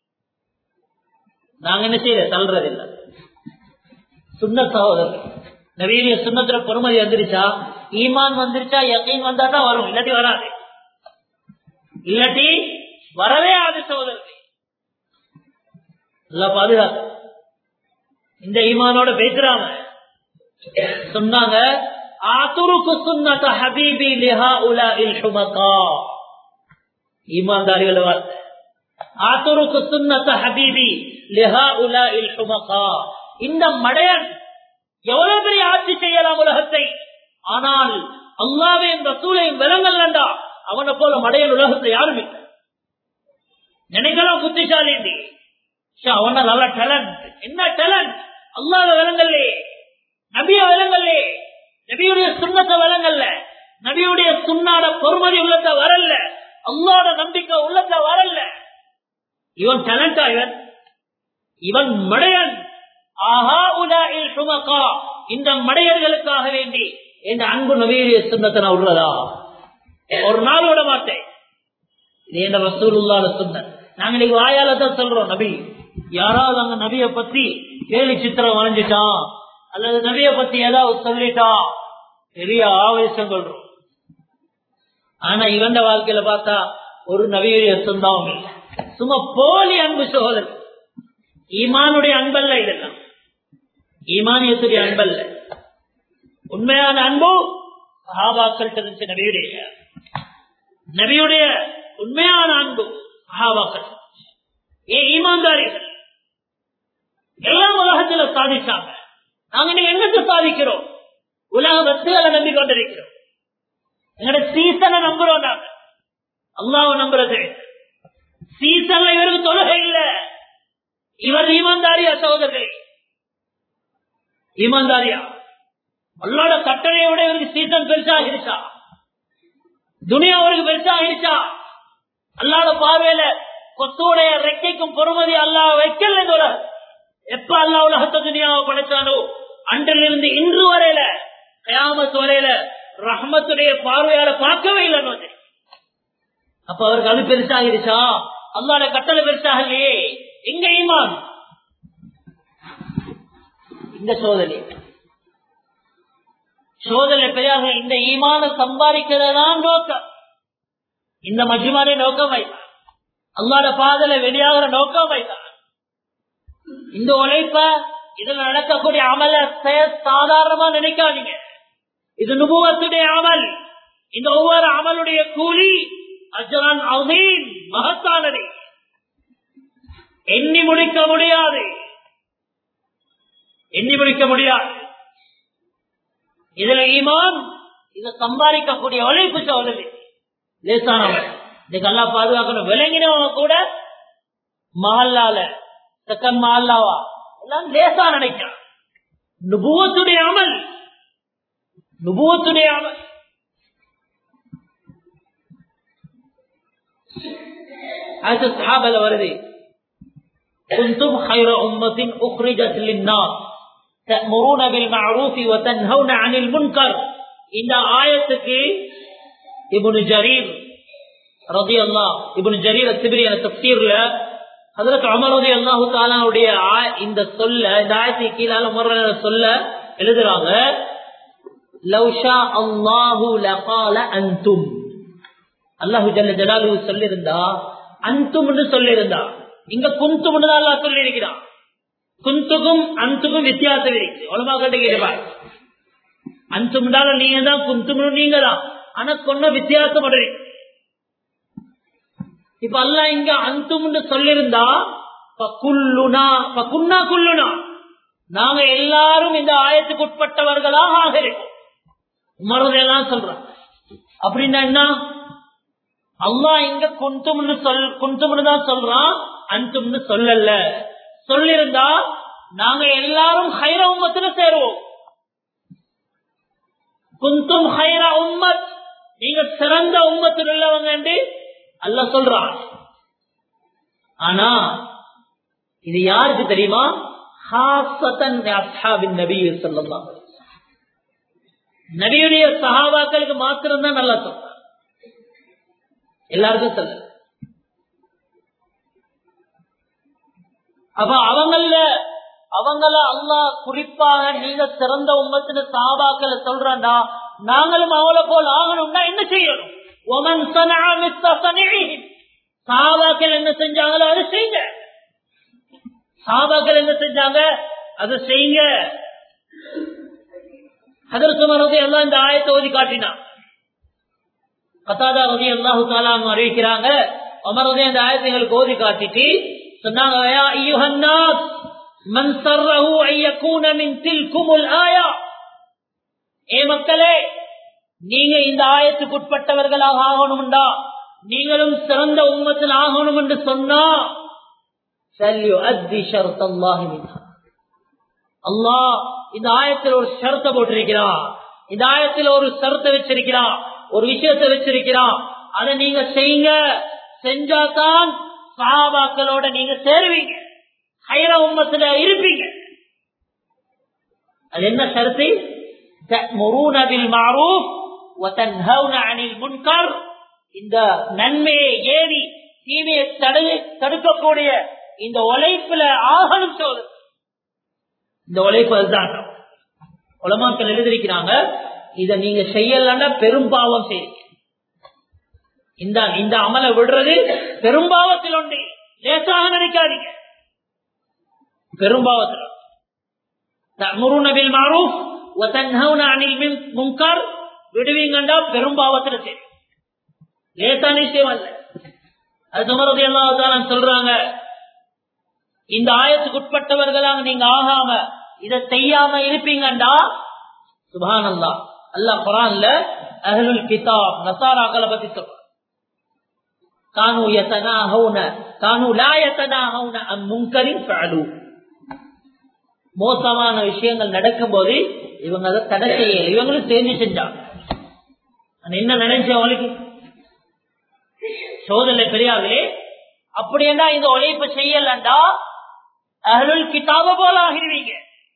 [SPEAKER 2] நாங்க என்ன செய்யற தள்ளுறது இல்ல சுண்ண சகோதரர் நவீன சுண்ணத்துல பொறுமதி வந்துருச்சா ஈமான் வந்துருச்சா யக்கீன் வந்தா தான் வரும் இல்லாட்டி வராது இல்லாட்டி வரவே ஆது சகோதரர் நல்லா பாதுகாத்து இந்த ஈமானோட பேசுறாங்க சொன்னாங்க ஆத்துருக்கு சுன்னத ஹபீபி லிஹா உலா இல் ஹுமகா ஈமான்தாரிகள் வார்த்தை ஆத்துருக்கு சுன்னத ஹபீபி லிஹா உலா இல் ஹுமகா இந்த மடையன் எவ்வளவு பெரிய ஆட்சி செய்யலாம் உலகத்தை ஆனால் அல்லாவே இந்த சூழலையும் விலங்கல்லண்டா அவனை போல மடையன் உலகத்தை யாரும் இல்லை நினைக்கலாம் புத்திசாலி அவன நல்ல டேலண்ட் என்ன டேலண்ட் அல்லாத விலங்கல்லே நபிய விலங்கல்லே நபியுடைய சுண்ணத்தை விலங்கல்ல நபியுடைய சுண்ணாட பொறுமதி உள்ளத்த வரல அல்லாட நம்பிக்கை உள்ளத்த வரல இவன் டேலண்டா இவன் இவன் மடையன் ஆஹா உலாயில் சுமக்கா இந்த மடையர்களுக்காக வேண்டி இந்த அன்பு நபியுடைய சுண்ணத்தை நான் விடுறதா ஒரு நாள் விட மாட்டேன் இது என்ன வசூலுல்லாத சுண்ண நாங்க இன்னைக்கு வாயால தான் சொல்றோம் நபி யாராவது அங்க நபிய பத்தி கேலி சித்திரம் வரைஞ்சிட்டான் அல்லது நபிய பத்தி ஏதாவது சொல்லிட்டான் பெரிய ஆவேசம் கொள்றோம் ஆனா இவந்த வாழ்க்கையில பார்த்தா ஒரு நபியுடைய சொந்தம் இல்லை சும்மா போலி அன்பு சோழர் ஈமானுடைய அன்பல்ல இதெல்லாம் ஈமானியத்துடைய அன்பல்ல உண்மையான அன்பு சஹாபாக்கள் இருந்துச்சு நபியுடைய நபியுடைய உண்மையான அன்பு சஹாபாக்கள் ஏ ஈமான்தாரிகள் எல்லாம் உலகத்துல சாதிச்சாங்க நாங்க இன்னைக்கு என்னத்தை சாதிக்கிறோம் உலக வஸ்துகளை நம்பி கொண்டிருக்கிறோம் எங்களோட சீசனை நம்புறோம் நாங்க அல்லாவை நம்புறது சீசன்ல இவருக்கு தொழுகை இல்ல இவர் ஈமான்தாரியா சகோதரர்களே ஈமான்தாரியா அல்லாட கட்டளையை விட இவருக்கு சீசன் பெருசாகிருச்சா துனியா அவருக்கு பெருசாகிருச்சா அல்லாத பார்வையில கொத்துடைய ரெக்கைக்கும் பொறுமதி அல்லாஹ் வைக்கல இந்த உலகம் எப்ப அல்லா உலகத்தை துனியாவை படைச்சானோ அன்றிலிருந்து இன்று வரையில கயாமத்து வரையில ரஹமத்துடைய பார்வையால பார்க்கவே இல்லை அப்ப அவருக்கு அது பெருசாகிருச்சா அல்லாட கட்டளை பெருசாகலையே எங்க ஈமான் இந்த சோதனை சோதனை பெரியாக இந்த ஈமான சம்பாதிக்கிறதான் நோக்கம் இந்த மஜ்மானை நோக்கம் வைத்தான் அல்லாட பாதல வெளியாகிற நோக்கம் வைத்தான் இந்த உழைப்ப இதுல நடக்கக்கூடிய அமல சாதாரணமா நினைக்காதீங்க இது நுபுவத்துடைய அமல் இந்த ஒவ்வொரு அமலுடைய கூலி அஜரான் அவீன் மகத்தானது எண்ணி முடிக்க முடியாது எண்ணி முடிக்க முடியாது இதுல ஈமான் இதை சம்பாதிக்கக்கூடிய உழைப்பு சொல்லுது லேசானவன் இதுக்கு எல்லாம் பாதுகாக்கணும் விளங்கினவங்க கூட மஹல்லால செகண்ட் மஹல்லாவா எல்லாம் லேசா நினைக்கிறான் நுபுவத்துடைய அமல் நுபுவத்துடைய அமல் அது சஹாபல வருது كنتم خير أمة أخرجت للناس تأمرون بالمعروف وتنهون عن المنكر இந்த ஆயத்துக்கு இபுனு ஜரீர் ரதி அல்லா இபுனு ஜரீர் அத்திபிரியான தப்சீர்ல அதற்கு அமரதி அல்லாஹு தாலாவுடைய இந்த சொல்ல இந்த ஆயத்தை கீழால முறை சொல்ல எழுதுறாங்க லவ்ஷா அல்லாஹு லகால அந்தும் அல்லாஹு ஜல்ல ஜலாலு சொல்லிருந்தா அந்தும்னு சொல்லிருந்தா இங்க குந்தும்னு தான் அல்லாஹ் சொல்லி இருக்கிறான் குந்துக்கும் அந்துக்கும் வித்தியாசம் இருக்கு உலமா கட்டு கேட்டுப்பாரு அந்தும்னால நீங்க தான் குந்தும்னு நீங்க தான் ஆனா கொன்ன வித்தியாசம் இருக்கு இப்ப அல்ல இங்க அந்தும்னு சொல்லிருந்தா குல்லுனா குன்னா குல்லுனா நாங்க எல்லாரும் இந்த ஆயத்துக்கு உட்பட்டவர்களாக ஆகிறோம் உமரதையெல்லாம் சொல்றான் அப்படின்னா என்ன அல்லா இங்க குந்தும்னு சொல் குந்தும்னு தான் சொல்றான் அந்தும்னு சொல்லல சொல்லிருந்தா நாங்க எல்லாரும் ஹைர உம்மத்துல சேருவோம் குந்தும் ஹைர உம்மத் நீங்க சிறந்த உம்மத்தில் உள்ளவங்க என்று அல்ல சொல்றான் ஆனா இது யாருக்கு தெரியுமா ஹாசத்தன் அஸ்ஹாபின் நபி சொல்லலாம் நபியுடைய சகாபாக்களுக்கு மாத்திரம்தான் நல்லா சொல்றான் எல்லாருக்கும் சொல்ல அப்ப அவங்கள அவங்கள அல்லாஹ் குறிப்பாக நீங்க சிறந்த உம்மத்தின சாபாக்களை சொல்றாண்டா நாங்களும் அவளை போல் ஆகணும்னா என்ன செய்யணும் ஒமன் சாபாக்கள் என்ன செஞ்சாங்களோ அதை செய்யுங்க சாபாக்கள் என்ன செஞ்சாங்க அதை செய்யுங்க அதற்கு மனதை எல்லாம் இந்த ஆயத்தை ஓதி காட்டினான் கத்தாதா ரதி அல்லாஹு தாலான்னு அறிவிக்கிறாங்க அமரதே இந்த ஆயத்தை எங்களுக்கு ஓதி காட்டிட்டு சொன்னாங்க மன் சர்ரஹு ஐயக்கூன மின் தில்குமுல் ஆயா ஏ மக்களே நீங்க இந்த ஆயத்துக்கு உட்பட்டவர்களாக ஆகணும்டா நீங்களும் சிறந்த உம்மத்தில் ஆகணும் என்று சொன்னா அல்லாஹ் இந்த ஆயத்தில் ஒரு ஷரத்தை போட்டிருக்கிறான் இந்த ஆயத்தில் ஒரு ஷரத்தை வச்சிருக்கிறான் ஒரு விஷயத்தை வச்சிருக்கிறான் அதை நீங்க செய்யுங்க செஞ்சாதான் சாபாக்களோட நீங்க சேருவீங்க ஹைர உம்மத்துல இருப்பீங்க அது என்ன ஷரத்து முன்கர் இந்த நன்மையை ஏறி தீமையை தடுக்கக்கூடிய இந்த உழைப்புல ஆகணும் சோது இந்த உழைப்பு அதுதான் உலமாக்கள் எழுதிருக்கிறாங்க இத நீங்க செய்யலன்னா பெரும் பாவம் செய்யுங்க இந்த இந்த அமலை விடுறது பெரும்பாவத்தில் உண்டு லேசாக நினைக்காதீங்க பெரும்பாவத்தில் முருநபில் மாரூப் அனில் முன்கார் விடுவீங்கண்டா பெரும்பாவத்தில் சரி லேசா நிச்சயம் அல்ல அது சுமரது எல்லாம் சொல்றாங்க இந்த ஆயத்துக்கு உட்பட்டவர்களாக நீங்க ஆகாம இதை செய்யாம இருப்பீங்கண்டா சுபானல்லா அல்லா குரான்ல அஹலுல் கிதாப் நசாராக்களை பத்தி சொல்ற கானு யத்தனாஹவுன கானு லா யத்தனாஹவுன அன் முன்கரின் ஃபஅலு மோசமான விஷயங்கள் நடக்கும் போது இவங்க அதை தடை செய்யல இவங்களும் சேர்ந்து செஞ்சாங்க என்ன நினைச்ச அவளுக்கு சோதனை பெரியார்களே அப்படின்னா இந்த உழைப்பு செய்யலண்டா அருள் கிதாப போல ஆகிருவீங்க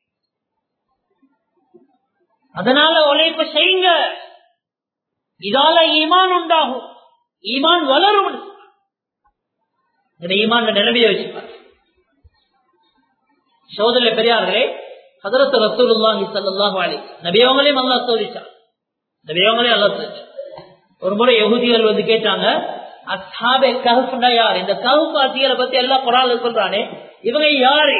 [SPEAKER 2] அதனால உழைப்பு செய்யுங்க இதால ஈமான் உண்டாகும் ஈமான் வளரும் இந்த ஈமான் நிலைமையை வச்சுப்பார் சோதனை பெரியார்களே ஹதரத் ரசூலுல்லாஹி ஸல்லல்லாஹு அலைஹி நபியவங்களையும் அல்லாஹ் சோதிச்சான் நபியவங்களையும் அல்லாஹ் சோதிச்சான் ஒரு முறை யகுதிகள் வந்து கேட்டாங்க அஸ்ஹாபே கஹ்ஃப்னா யார் இந்த கஹ்ஃப் வாசிகளை பத்தி எல்லாம் குரான்ல சொல்றானே இவங்க யாரு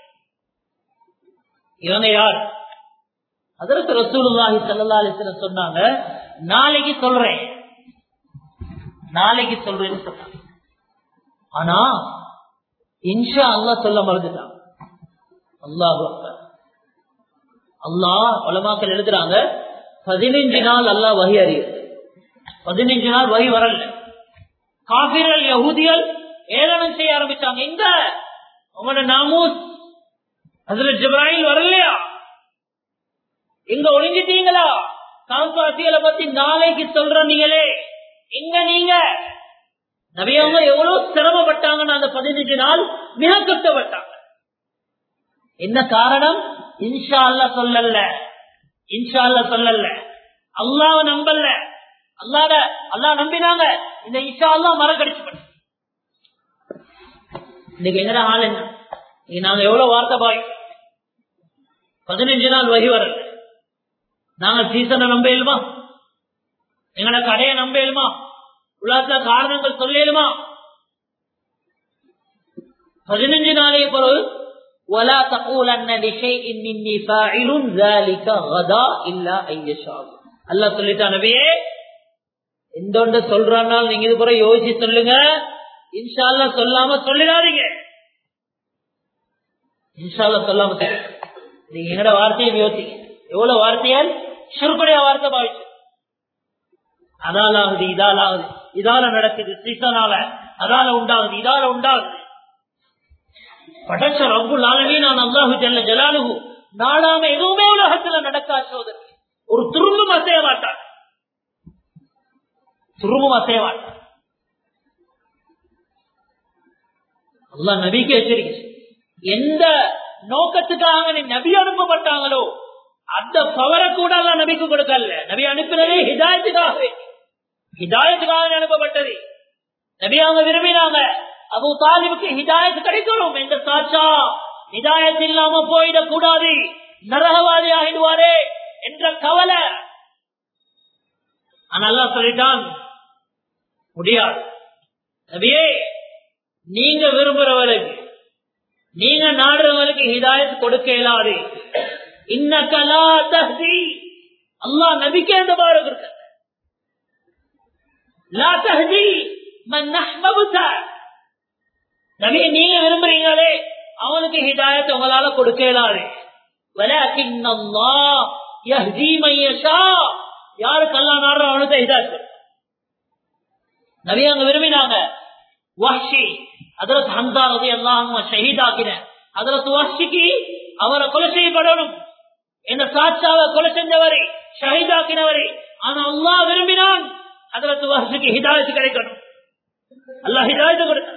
[SPEAKER 2] இவங்க யார் அதற்கு ரசூலுல்லாஹி ஸல்லல்லாஹு அலைஹி வஸல்லம் சொன்னாங்க நாளைக்கு சொல்றேன் நாளைக்கு சொல்றேன்னு சொன்னாங்க ஆனா இன்ஷா அல்லாஹ் சொல்ல மறந்துட்டாங்க அல்லாஹ் அல்லாஹ் உலமாக்கள் எழுதுறாங்க பதினஞ்சு நாள் அல்லாஹ் வகை அறியுது பதினஞ்சு நாள் வகை வரல காபிர்கள் யகுதிகள் ஏளனம் செய்ய ஆரம்பிச்சாங்க எங்க உங்களோட நாமூஸ் அதுல ஜிப்ராஹில் வரலையா எங்க ஒளிஞ்சிட்டீங்களா காம்பாசியலை பத்தி நாளைக்கு சொல்ற நீங்களே எங்க நீங்க நபியவங்க எவ்வளவு சிரமப்பட்டாங்கன்னு அந்த பதினஞ்சு நாள் மிக கஷ்டப்பட்டாங்க என்ன காரணம் இன்ஷா அல்ல சொல்லல இன்ஷா அல்ல சொல்லல அல்லாவ நம்பல அல்லாட அல்லா நம்பினாங்க இந்த இன்ஷா அல்லா மறக்கடிச்சு இன்னைக்கு எங்கட ஆள் என்ன இன்னைக்கு நாங்க எவ்வளவு வார்த்தை பாய் பதினஞ்சு நாள் வகி வரல நாங்க சீசனை நம்ப இயலுமா எங்கட கடையை நம்ப இயலுமா உலகத்துல காரணங்கள் சொல்லியலுமா பதினஞ்சு நாளைய பிறகு ولا تقولن لشيء اني فاعل ذلك غدا الا ان يشاء அல்லாஹ் சொல்லிட்டான் நபியே இந்த ஒன்று சொல்றானால் நீங்க இது கூட யோசிச்சு சொல்லுங்க இன்ஷால்லா சொல்லாம சொல்லிடாதீங்க இன்ஷால்லா சொல்லாம சொல்லுங்க நீங்க எங்கட வார்த்தையை யோசிங்க எவ்வளவு வார்த்தையால் சிறுபடியா வார்த்தை பாவிச்சு அதாலாகுது இதாலாகுது இதால நடக்குது சீசனால அதால உண்டாகுது இதால உண்டாகுது படைச்ச ரப்பு நாளவே நான் அல்லாஹு ஜல்ல ஜலாலுகு நாடாம எதுவுமே உலகத்துல நடக்கா சோதனை ஒரு துரும்பு மசைய மாட்டார் துருமும் அசைவான் அல்லா நபிக்கு எச்சரிக்கை எந்த நோக்கத்துக்காக நீ நபி அனுப்பப்பட்டாங்களோ அந்த பவரை கூட அல்லா நபிக்கு கொடுக்கல நபி அனுப்பினதே ஹிதாயத்துக்காகவே ஹிதாயத்துக்காக அனுப்பப்பட்டது நபி அவங்க விரும்பினாங்க அபு தாலிபுக்கு ஹிதாயத்து கிடைக்கணும் எந்த சாட்சா ஹிதாயத்து இல்லாம போயிடக் கூடாது நரகவாதி ஆகிடுவாரே என்ற கவலை ஆனா சொல்லிட்டான் முடியாது நபியே நீங்க விரும்புறவர்களுக்கு நீங்க நாடுறவர்களுக்கு ஹிதாயத் கொடுக்க இயலாது இன்னக்கலா தஹ்தி அல்லாஹ் நபிக்கே இந்த பாரு கொடுக்க லா தஹ்தி மன் நஹ்பபுத நபியை நீங்க விரும்புறீங்களே அவனுக்கு ஹிதாயத் உங்களால கொடுக்க இயலாது வலக்கின் அல்லாஹ் யஹ்தி மன் யஷா யாருக்கு அல்லாஹ் நாடுற அவனுக்கு ஹிதாயத் நபி அங்க விரும்பினாங்க வஹ்ஷி அதற்கு ஹம்சா ரதி எல்லாம் ஷஹீதாக்கின அதற்கு வஹ்ஷிக்கு அவரை கொலை செய்யப்படணும் இந்த சாட்சாவை கொலை செஞ்சவரை ஷஹீதாக்கினவரை ஆனா அல்லாஹ் விரும்பினான் அதற்கு வஹ்ஷிக்கு ஹிதாயத்து கிடைக்கணும் அல்லாஹ் ஹிதாயத்து கொடுக்க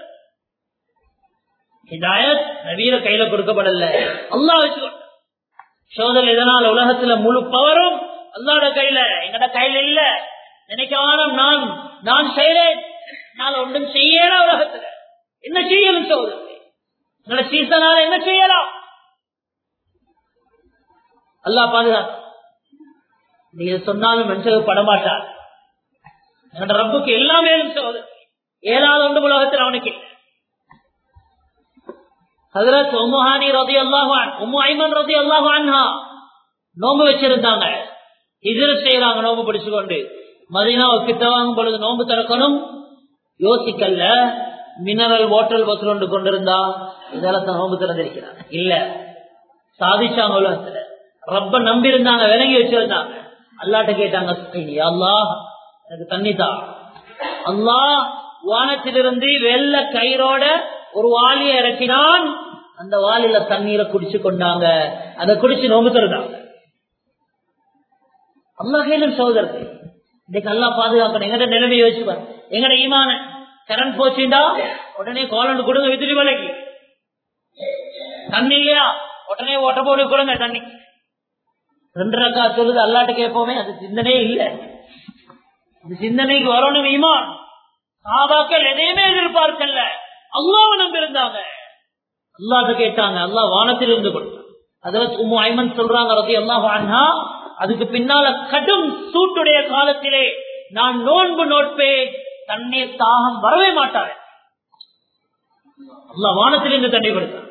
[SPEAKER 2] ஹிதாயத் நவீன கையில கொடுக்கப்படல அல்லாஹ் வச்சு சோதனை இதனால் உலகத்துல முழு பவரும் அல்லாட கையில எங்கட கையில இல்ல நினைக்கான நான் நான் செய்யறேன் நான் ஒன்றும் செய்யல உலகத்துல என்ன செய்யணும் சோதனை எங்களோட சீசனால என்ன செய்யலாம் அல்லா பாதுகாப்பு நீங்க சொன்னாலும் மனுஷனுக்கு படமாட்டார் என்னோட ரப்புக்கு எல்லாமே சோதனை ஏழாவது ஒன்று உலகத்தில் அவனுக்கு இல்லை ஹதரத் உம்முஹானி ரதி அல்லாஹான் உம்மு ஐமன் ரதி அல்லாஹான்ஹா நோம்பு வச்சிருந்தாங்க இதிர செய்யறாங்க நோம்பு பிடிச்சு கொண்டு மதினா கிட்ட வாங்கும் பொழுது நோம்பு திறக்கணும் யோசிக்கல்ல மினரல் வாட்டர் பஸ் கொண்டு கொண்டிருந்தா இதெல்லாம் நோம்பு திறந்திருக்கிறாங்க இல்ல சாதிச்சாங்க உலகத்துல ரொம்ப நம்பி இருந்தாங்க விளங்கி வச்சிருந்தாங்க அல்லாட்ட கேட்டாங்க அல்லா எனக்கு தண்ணி தா அல்லா வானத்திலிருந்து வெள்ள கயிறோட ஒரு வாளியை இறக்கினான் அந்த வாளில தண்ணீரை குடிச்சு கொண்டாங்க அதை குடிச்சு நோம்பு திறந்தாங்க அல்லா கையிலும் சோதரத்தை இன்னைக்கு அல்லா பாதுகாக்கணும் எங்கட நிலைமையை வச்சுப்பார் எங்கட ஈமான கரண்ட் போச்சுண்டா உடனே கோலண்டு கொடுங்க விதிரி மலைக்கு தண்ணி இல்லையா உடனே ஓட்ட போடு கொடுங்க தண்ணி ரெண்டு ரக்கா சொல்லுது அல்லாட்ட கேட்போமே அது சிந்தனையே இல்ல அது சிந்தனைக்கு வரணும் ஈமான் சாபாக்கள் எதையுமே எதிர்பார்க்கல அல்லாவை நம்பி இருந்தாங்க அல்லாட்ட கேட்டாங்க அல்லா வானத்தில் இருந்து கொடுத்தாங்க அதில் உம்மு ஐமன் சொல்றாங்க ரதி அல்லாஹ் அண்ணா அதுக்கு பின்னால கடும் சூட்டுடைய காலத்திலே நான் நோன்பு நோட்பேன் தண்ணீர் தாகம் வரவே மாட்டார் அல்லா வானத்திலிருந்து தண்ணி கொடுத்தார்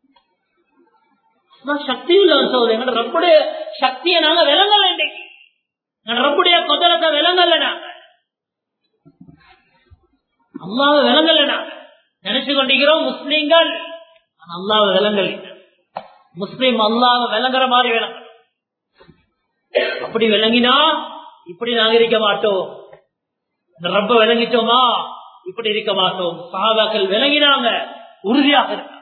[SPEAKER 2] சக்தி உள்ள சோதனை எங்க ரப்புடைய சக்தியை நாங்க விளங்கல இன்னைக்கு ரப்புடைய கொதலத்தை விளங்கல நாங்க அல்லாவை விளங்கல நாங்க நினைச்சு கொண்டிருக்கிறோம் முஸ்லீம்கள் அல்லாவை விளங்கல் முஸ்லீம் அல்லாவை விளங்குற மாதிரி விளங்க அப்படி விளங்கினா இப்படி நாங்க இருக்க மாட்டோம் இந்த ரப்ப விளங்கிட்டோமா இப்படி இருக்க மாட்டோம் சகாபாக்கள் விளங்கினாங்க உறுதியாக இருக்காங்க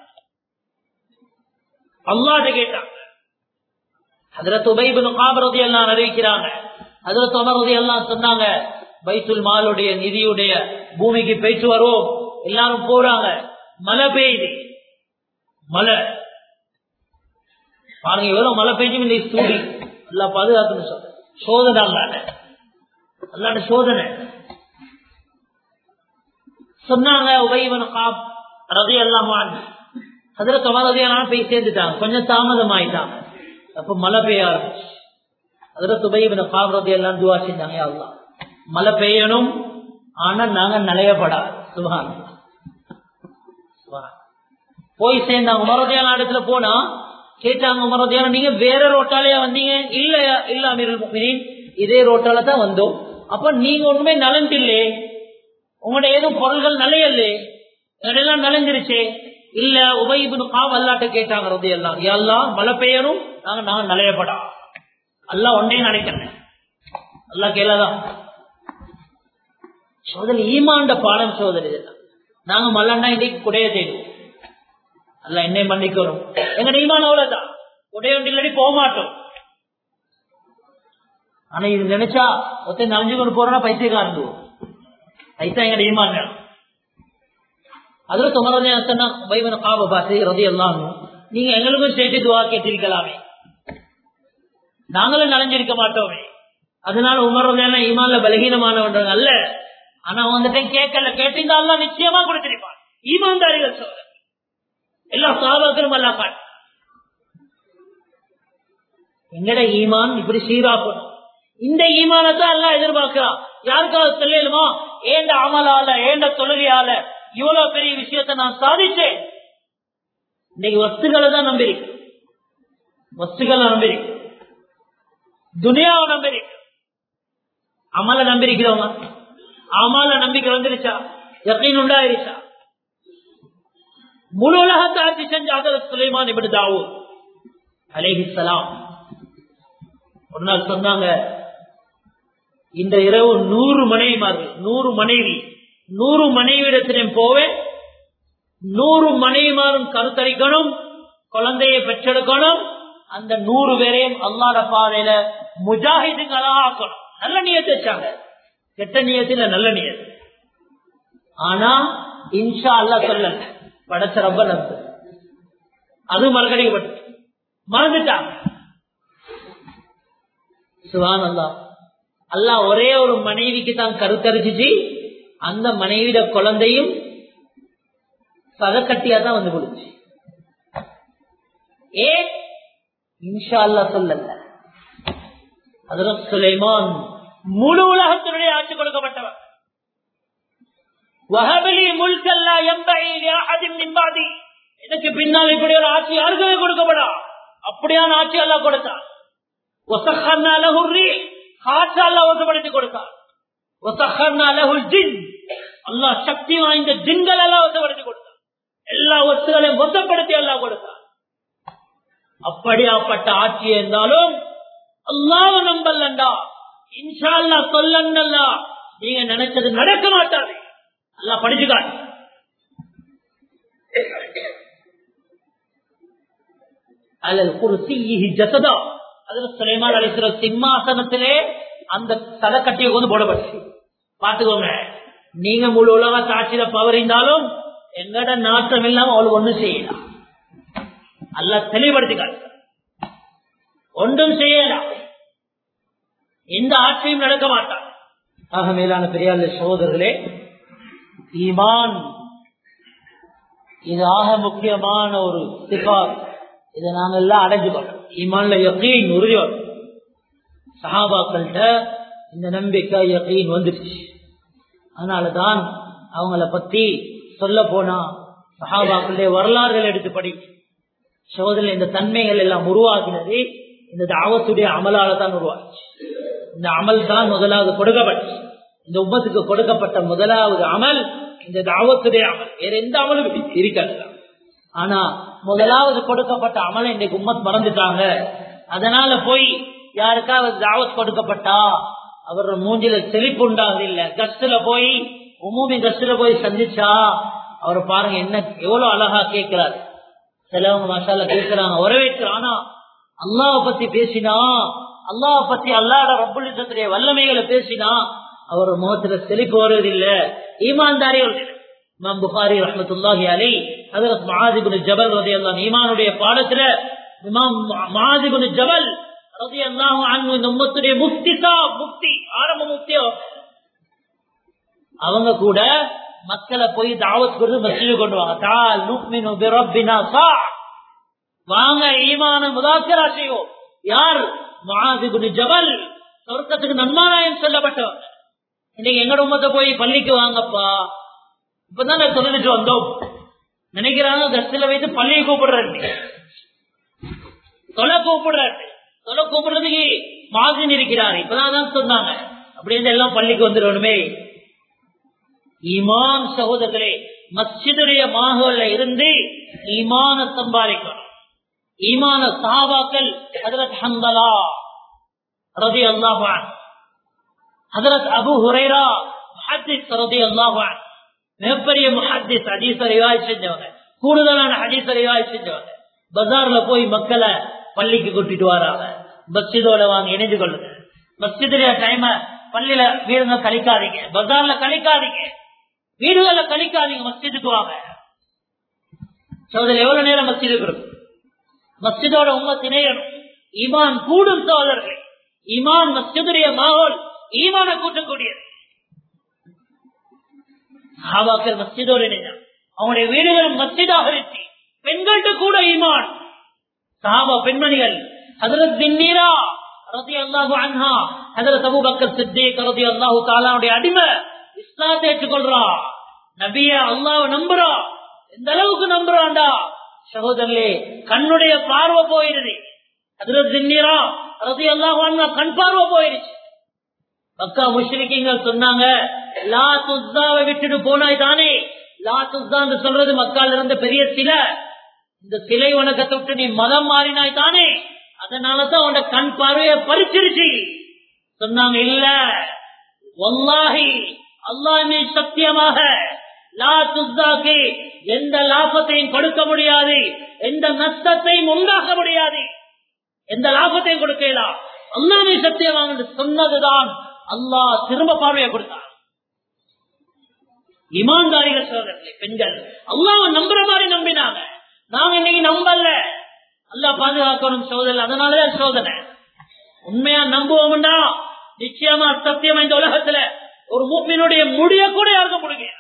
[SPEAKER 2] அல்லாட்ட கேட்டாங்க அதுல துபைபு காபரதி எல்லாம் அறிவிக்கிறாங்க அதுல தொடர்றது எல்லாம் சொன்னாங்க பைத்துல் மாலுடைய நிதியுடைய பூமிக்கு போயிட்டு வரோம் எல்லாரும் போறாங்க மழை பெய்யுது மழை பாருங்க எவ்வளவு மழை பெய்யும் இந்த ஸ்தூடி எல்லாம் பாதுகாக்கணும் சொல்ற சோதனை அல்லாட அல்லாட சோதனை சொன்னாங்க உபயவன் காப் ரதி எல்லாம் அதுல கமரதியான போய் சேர்ந்துட்டாங்க கொஞ்சம் தாமதம் ஆயிட்டாங்க அப்ப மழை பெய்ய ஆரம்பிச்சு அதுல துபைவன காப் ரதி எல்லாம் துவா செஞ்சாங்க அல்லாம் மழை பெய்யணும் ஆனா நாங்க நலையப்படாது சுபான் போய் சேர்ந்தாங்க மரதியான இடத்துல போனா கேட்டாங்க மரதியான நீங்க வேற ரோட்டாலேயா வந்தீங்க இல்ல இல்ல அமீர் இதே ரோட்டால தான் வந்தோம் அப்ப நீங்க ஒண்ணுமே நலஞ்சில்லே உங்களோட ஏதும் பொருள்கள் நலையல்லே எல்லாம் நலஞ்சிருச்சே இல்ல உபயிபுனு காவ் அல்லாட்ட கேட்டாங்க ரதி எல்லாம் எல்லாம் மழை பெய்யணும் நாங்க நாங்க நலையப்படா அல்லா ஒன்றே நினைக்கிறேன் அல்லா கேளாதான் சோதனை ஈமாண்ட பாடம் சோதனை நாங்க மல்லண்டா இன்னைக்கு குடைய தேடுவோம் அல்ல என்னை மன்னிக்கணும் எங்க ஈமான் அவ்வளவுதான் குடைய ஒன்றில் போக மாட்டோம் ஆனா இது நினைச்சா ஒருத்தர் நனைஞ்சு கொண்டு போறோம்னா பைத்தியக்காரந்துவோம் ஐசா எங்க ஈமான் அதுல தொமரதே சொன்னா வைவன காப பாசி ரதி எல்லாம் நீங்க எங்களுக்கும் சேர்த்து துவா கேட்டிருக்கலாமே நாங்களும் நனைஞ்சிருக்க மாட்டோமே அதனால உமர்றதான ஈமான்ல பலகீனமானவன்றாங்க அல்ல ஆனா வந்துட்டு கேட்கல கேட்டிருந்தாலும் நிச்சயமா கொடுத்திருப்பான் ஈமான்தாரிகள் சொல்ற எல்லா சாபாக்களும் அல்லா காட்டு எங்கட ஈமான் இப்படி சீராக்கணும் இந்த ஈமானத்தை எல்லாம் எதிர்பார்க்கிறான் யாருக்காவது சொல்லலுமா ஏண்ட அமலால ஏண்ட தொழுகையால இவ்வளவு பெரிய விஷயத்தை நான் சாதிச்சேன் இன்னைக்கு வஸ்துகளை தான் நம்பிருக்கு வஸ்துகளை நம்பிருக்கு துனியாவை நம்பிருக்கு அமல நம்பிருக்கிறவங்க அமல நம்பிக்கை வந்துருச்சா யக்கீன் உண்டாயிருச்சா முழு உலகத்தை ஆட்சி செஞ்ச அதர் சுலைமான் இப்படி தாவூ அலேஹிசலாம் ஒரு நாள் சொன்னாங்க இந்த இரவு நூறு மனைவிமார்கள் நூறு மனைவி நூறு மனைவியிடத்திலும் போவேன் நூறு மனைவிமாரும் கருத்தரிக்கணும் குழந்தையை பெற்றெடுக்கணும் அந்த நூறு பேரையும் அல்லாட பாதையில முஜாஹிதுங்களா ஆக்கணும் நல்ல நியத்தை வச்சாங்க கெட்ட நியத்துல நல்ல நியத்து ஆனா இன்ஷா அல்லா சொல்லல படைச்ச ரொம்ப நம்பு அது மறுகடிக்கப்பட்டு மறந்துட்டாங்க சுவான் அல்லா அல்லா ஒரே ஒரு மனைவிக்கு தான் கருத்தரிச்சு அந்த மனைவிட குழந்தையும் சதக்கட்டியா தான் வந்து கொடுச்சு ஏ இன்ஷா அல்லா சொல்லல அதுல சுலைமான் முழு உலகத்தினுடைய ஆட்சி கொடுக்கப்பட்டவர் வகபலி முல்கல்லா எம்பை நிம்பாதி எனக்கு பின்னால் இப்படி ஒரு ஆட்சி யாருக்குமே கொடுக்கப்படா அப்படியான ஆட்சி எல்லாம் கொடுத்தான் ஒசப்படுத்தி கொடுத்தான் அல்லா சக்தி வாய்ந்த ஜின்கள் எல்லாம் ஒசப்படுத்தி கொடுத்தான் எல்லா வஸ்துகளையும் ஒசப்படுத்தி எல்லாம் கொடுத்தான் அப்படியாப்பட்ட ஆட்சி இருந்தாலும் அல்லாவ நம்பல்லண்டா இன்ஷா அல்லா சொல்லண்டல்லா நீங்க நினைச்சது நடக்க மாட்டாது அல்லா படிச்சுக்காட்டு அல்லது குருசி ஜசதா அதுல சுலைமான் அலிசுர சிம்மாசனத்திலே அந்த சதக்கட்டியை கொண்டு போடப்பட்டு பாத்துக்கோங்க நீங்க முழு உலக சாட்சியில பவறிந்தாலும் எங்கட நாட்டம் இல்லாம அவளுக்கு ஒண்ணு செய்யலாம் அல்ல தெளிவுபடுத்தி காட்டு ஒன்றும் செய்யலாம் எந்த ஆட்சியும் நடக்க மாட்டான் ஆக மேலான பெரியார் சகோதரர்களே ஈமான் இது ஆக முக்கியமான ஒரு சிபார் இதை நாங்க எல்லாம் அடைஞ்சுக்கணும் ஈமான்ல யக்கீன் உறுதியோடு சஹாபாக்கள்கிட்ட இந்த நம்பிக்கை யக்கீன் வந்துடுச்சு அதனாலதான் அவங்கள பத்தி சொல்ல போனா சஹாபாக்களுடைய வரலாறுகள் எடுத்து படி சோதனை இந்த தன்மைகள் எல்லாம் உருவாகினது இந்த தாவத்துடைய அமலால தான் உருவாச்சு இந்த அமல் தான் முதலாவது கொடுக்கப்பட்டு இந்த உம்மத்துக்கு கொடுக்கப்பட்ட முதலாவது அமல் இந்த தாவத்துடைய அமல் வேற எந்த அமலும் இருக்காது ஆனா முதலாவது கொடுக்கப்பட்ட அமலை இன்னைக்கு உம்மத் மறந்துட்டாங்க அதனால போய் யாருக்காவது தாவத் கொடுக்கப்பட்டா அவர் மூஞ்சில செழிப்பு உண்டாகுது இல்ல கஷ்டல போய் உமூமி கஷ்டல போய் சந்திச்சா அவர் பாருங்க என்ன எவ்வளவு அழகா கேட்கிறாரு சிலவங்க மசாலா கேட்கிறாங்க வரவேற்கிறானா அல்லாஹ் பத்தி பேசினா அல்லாஹ் பத்தி அல்லாட ரப்புடைய வல்லமைகளை பேசினா அவர் முகத்துல செழிப்பு வருவதில்ல ஈமான்தாரிகள் இமாம் புகாரி ரஹமத்துல்லாஹி அலி ஹதரத் மஹாதிபுன் ஜபல் ரதி அல்லாஹ் ஈமானுடைய பாடத்துல இமாம் மஹாதிபுன் ஜபல் ரதி அல்லாஹ் அன்பு இந்த உம்மத்துடைய முக்திதா முக்தி ஆரம்ப முக்தியோ அவங்க கூட மக்களை போய் தாவத் கொடுத்து மசிது கொண்டு வாங்க தால் நுக்மினு பிரப்பினா சா வாங்க ஈமான முதாக்கரா செய்வோம் யார் மகாதிபுன் ஜபல் சொர்க்கத்துக்கு நன்மாராயம் சொல்லப்பட்டவங்க இன்னைக்கு எங்கட உமத்தை போய் பள்ளிக்கு வாங்கப்பா இப்பதான் நான் சொல்லிட்டு வந்தோம் நினைக்கிறாங்க கஸ்டில வைத்து பள்ளியை கூப்பிடுறாரு தொலை கூப்பிடுறாரு தொலை கூப்பிடுறதுக்கு மாதிரி இருக்கிறாரு இப்பதான் தான் சொன்னாங்க அப்படின்னு எல்லாம் பள்ளிக்கு வந்துடணுமே ஈமான் சகோதரர்களே மஸ்ஜிதுடைய மாகோல்ல இருந்து ஈமான சம்பாதிக்கணும் ஈமான சாபாக்கள் ஹதரத் ஹந்தலா ரதி அல்லாஹான் ஹதரத் அபு ஹுரேரா முஹத்திஸ் ரதி அல்லாஹான் மிகப்பெரிய முஹத்திஸ் ஹதீஸ் ரிவாய் செஞ்சவங்க கூடுதலான ஹதீஸ் ரிவாய் செஞ்சவங்க பஜார்ல போய் மக்களை பள்ளிக்கு கூட்டிட்டு வராங்க மஸ்ஜிதோட வாங்க இணைஞ்சு கொள்ளுங்க மஸ்ஜிதுடைய டைம பள்ளியில வீடுங்க கழிக்காதீங்க பஜார்ல கழிக்காதீங்க வீடுகள்ல கழிக்காதீங்க மஸ்ஜிதுக்கு வாங்க சோதரி எவ்வளவு நேரம் மஸ்ஜிது இருக்கும் மஸ்ஜிதோட உங்க திணையணும் ஈமான் கூடும் சோதரர்கள் ஈமான் மஸ்ஜிதுடைய மாவோல் ஈமான கூட்டக்கூடியது சாபாக்கள் மஸ்ஜிதோடு இணைந்தார் அவனுடைய வீடுகள் மஸ்ஜிதாக இருந்துச்சு பெண்கள்கிட்ட கூட ஈமான் சாபா பெண்மணிகள் ஹதரத் தின்னீரா ரதி அல்லாஹு அன்ஹா ஹதரத் அபூ பக்கர் சித்திக் ரதி அல்லாஹு தாலாவுடைய அடிமை இஸ்லாத்தை ஏற்றுக்கொள்றா நபிய அல்லாஹ் நம்புறா எந்த அளவுக்கு நம்புறான்டா சகோதரர்களே கண்ணுடைய பார்வை போயிடுது ஹதரத் தின்னீரா ரதி அல்லாஹு அன்ஹா கண் பார்வை போயிடுச்சு மக்கா முஷ்ரிக்கீங்கள் சொன்னாங்க லா துஸ்தாவை விட்டுட்டு போனாய் தானே லா துஸ்தான் சொல்றது மக்கால் இருந்த பெரிய சிலை இந்த சிலை வணக்கத்தை விட்டு நீ மதம் மாறினாய் தானே அதனாலதான் உன்னோட கண் பார்வைய பறிச்சிருச்சு சொன்னாங்க இல்ல ஒல்லாஹி அல்லாமே சத்தியமாக லா துஸ்தாக்கு எந்த லாபத்தையும் கொடுக்க முடியாது எந்த நஷ்டத்தையும் உண்டாக்க முடியாது எந்த லாபத்தையும் கொடுக்கலாம் அல்லாமே சத்தியமாக என்று சொன்னதுதான் அல்லாஹ் திரும்ப பார்வையை கொடுத்தார் இமான்தாரிகள் சோதரர்களே பெண்கள் அல்லாஹ் நம்புற மாதிரி நம்பினாங்க நாங்க இன்னைக்கு நம்பல அல்லா பாதுகாக்கணும் சோதனை அதனாலதான் சோதனை உண்மையா நம்புவோம்னா நிச்சயமா சத்தியம் இந்த உலகத்துல ஒரு மூப்பினுடைய முடிய கூட யாருக்க முடியும்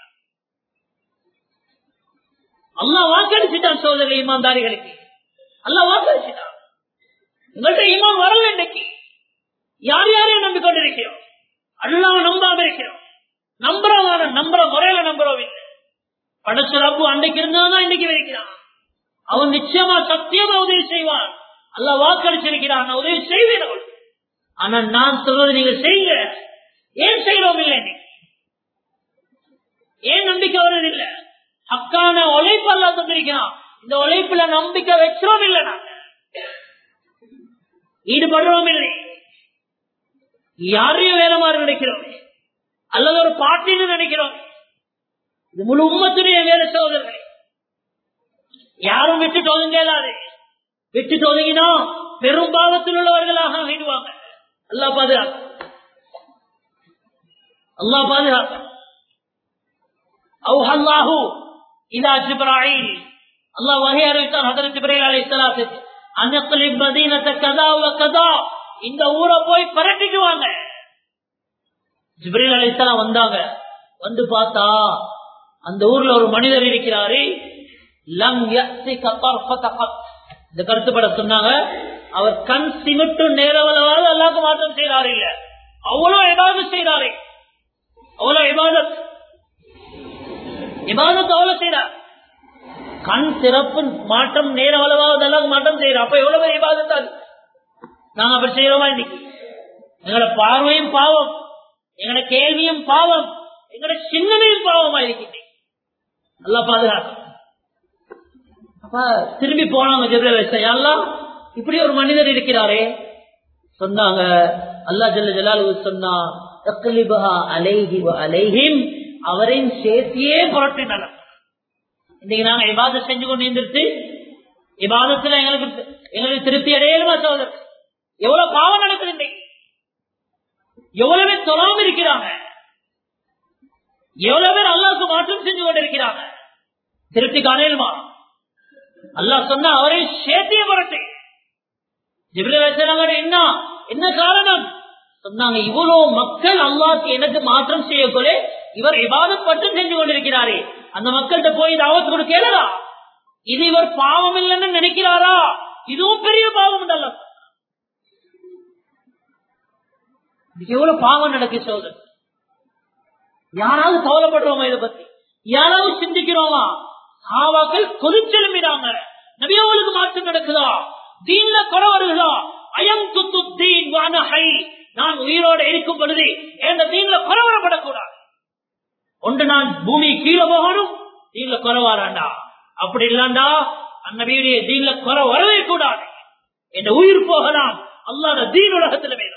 [SPEAKER 2] அல்லா வாக்களிச்சுட்டான் சோதனை ஈமான்தாரிகளுக்கு அல்லா வாக்களிச்சுட்டான் உங்கள்கிட்ட ஈமான் வரல இன்னைக்கு யார் யாரையும் நம்பிக்கொண்டிருக்கிறோம் அல்லாம நம்பாம இருக்கிறோம் நம்புறவான நம்புற முறையில நம்புறோம் இல்லை படைச்ச ரப்பு அன்னைக்கு இருந்தாதான் இன்னைக்கு வைக்கிறான் அவன் நிச்சயமா சத்தியமா உதவி செய்வான் அல்ல வாக்களிச்சிருக்கிறான் நான் உதவி செய்வேன் அவள் ஆனா நான் சொல்வது நீங்க செய்யுங்க ஏன் செய்யறோம் இல்லை இன்னைக்கு? ஏன் நம்பிக்கை வருவதில்லை ஹக்கான உழைப்பு அல்ல தந்திருக்கிறான் இந்த உழைப்புல நம்பிக்கை வச்சோம் இல்லை நாங்க ஈடுபடுறோம் இல்லை யாரையும் வேற மாதிரி நினைக்கிறோம் அல்லது ஒரு பாட்டின்னு நினைக்கிறோம் இது முழு உம்மத்துடைய வேலை சோதனை யாரும் விட்டு தொழுங்கலாது விட்டு தொழுகினா பெரும்பாவத்தில் உள்ளவர்களாக ஆகிடுவாங்க அல்லா பாதுகாக்க அல்லா பாதுகாக்க அல்லாஹு இதா ஜிப்ராயில் அல்லாஹ் வகை அறிவித்தார் ஹதரத் ஜிப்ராயில் அலைஹிஸ்ஸலாத்து அன்யக்லிப் மதீனத கதா வ கதா இந்த ஊரை போய் பரட்டிக்குவாங்க ஜிப்ரீல் அலைஹிஸ்ஸலாம் வந்தாங்க வந்து பார்த்தா அந்த ஊர்ல ஒரு மனிதர் இருக்கிறாரு லம் யக்திக தர்ஃபத கத் இந்த கருத்துப்பட சொன்னாங்க அவர் கண் சிமிட்டும் நேரவளவாறு அல்லாக்கு மாற்றம் செய்யறாரு இல்ல அவ்வளவு இபாதத் செய்யறாரு அவ்வளவு இபாதத் இபாதத் அவ்வளவு செய்யறார் கண் சிறப்பு மாற்றம் நேரவளவாவது அல்லாக்கு மாற்றம் செய்யறார் அப்ப எவ்வளவு பெரிய இபாதத் அது நாங்க அப்படி செய்யறோமா இன்னைக்கு எங்களோட பார்வையும் பாவம் எங்களோட கேள்வியும் பாவம் எங்களோட சின்னமையும் பாவமா இருக்கின்றேன் நல்லா பாதுகாக்கும் அப்ப திரும்பி போனாங்க ஜெபரேல் எல்லாம் இப்படி ஒரு மனிதர் இருக்கிறாரே சொன்னாங்க அல்லா ஜல்ல ஜலாலு சொன்னா தக்லிபஹா அலைஹி வ அலைஹிம் அவரையும் சேர்த்தியே புரட்டினாங்க இன்னைக்கு நாங்க இபாதத் செஞ்சு கொண்டு இருந்துட்டு இபாதத்துல எங்களுக்கு எங்களுக்கு திருப்தி அடையலுமா சோதர் எவ்வளவு பாவம் நடக்குது இன்னைக்கு எவ்வளவு பேர் தொழாம இருக்கிறாங்க எவ்வளவு பேர் அல்லாவுக்கு மாற்றம் செஞ்சு கொண்டிருக்கிறாங்க திருப்தி காணலுமா அல்லாஹ் சொன்ன அவரை சேர்த்திய புரட்டு ஜிப்ரேல் என்ன என்ன காரணம் சொன்னாங்க இவ்வளவு மக்கள் அல்லாஹ்க்கு எனக்கு மாற்றம் செய்யக்கொள்ள இவர் இபாதத் மட்டும் செஞ்சு கொண்டிருக்கிறாரே அந்த மக்கள்கிட்ட போய் தாவத் கொடுக்கலா இது இவர் பாவம் இல்லைன்னு நினைக்கிறாரா இதுவும் பெரிய பாவம் அல்ல எவ்வளவு பாவம் நடக்கு சோதர் யாராவது கவலைப்படுறோமா இதை பத்தி யாராவது சிந்திக்கிறோமா சாவாக்கள் கொதிச்செலும்பிடாங்க நபியாவளுக்கு மாற்றம் நடக்குதா தீன்ல குறை வருகிறா அயம் குத்து தீன் வானஹை நான் உயிரோட இருக்கும் பொழுது எந்த தீன்ல குறை வரப்படக்கூடாது ஒன்று நான் பூமி கீழே போகணும் தீன்ல குறை வராண்டா அப்படி இல்லாண்டா அந்நபியுடைய தீன்ல குறை வரவே கூடாது என் உயிர் போகலாம் அல்லாத தீன் உலகத்துல வேணும்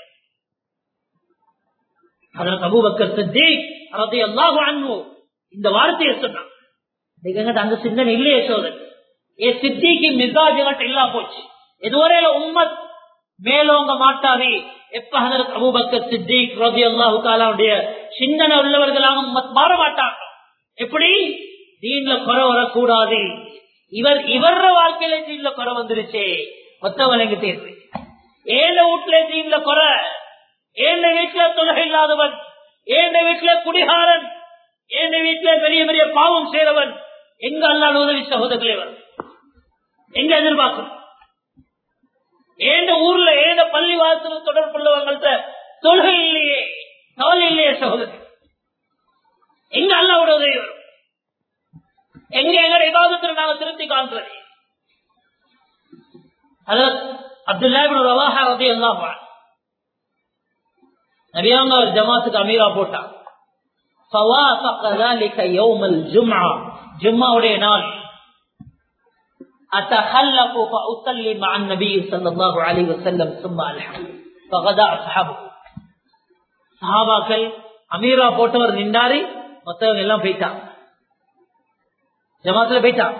[SPEAKER 2] அதற்கு அபூபக்கர் சித்திக் அதை அல்லாஹ் அன்பு இந்த வார்த்தையை சொன்னான் எங்கிட்ட அந்த சிந்தனை இல்லையே சோதன் ஏ சித்திக்கு மிசாஜ் எங்கிட்ட இல்லா போச்சு இதுவரையில உம்மத் மேலோங்க மாட்டாது எப்ப ஹதரத் அபூபக்கர் சித்திக் ரதி அல்லாஹு தாலாவுடைய சிந்தனை உள்ளவர்களாக மாற மாட்டாங்க எப்படி தீன்ல குறை வரக்கூடாது இவர் இவர வாழ்க்கையில தீன்ல குறை வந்துருச்சே மொத்தவனைக்கு தேர்வு ஏழ வீட்டுல தீன்ல குறை ஏழ வீட்டுல தொகை இல்லாதவன் ஏழ வீட்டுல குடிகாரன் ஏழ வீட்டுல பெரிய பெரிய பாவம் செய்றவன் எங்க அல்லாத உதவி சகோதரர்களே வரும் எங்க எதிர்பார்க்கணும் ஏண்ட ஊர்ல ஏண்ட பள்ளி வாசல தொடர்புள்ளவங்கள்ட்ட தொழுகை இல்லையே கவலை இல்லையே சகோதரர் எங்க அல்லாவோட உதவி வரும் எங்க எங்கட விவாதத்தில் நாங்க திருத்தி காண்றது அதாவது அப்துல்லாபின் ரவாஹா ரதி எல்லாம் நபியாங்க ஒரு ஜமாத்துக்கு அமீரா போட்டான் ஜும்மாவுடைய நாள் أتخلف فأصلي مع النبي صلى الله عليه وسلم ثم الحمد فغدا أصحابه சஹாபாக்கள் அமீரா போட்டவர் நின்றாரு மத்தவங்க எல்லாம் போயிட்டான் ஜமாத்துல போயிட்டான்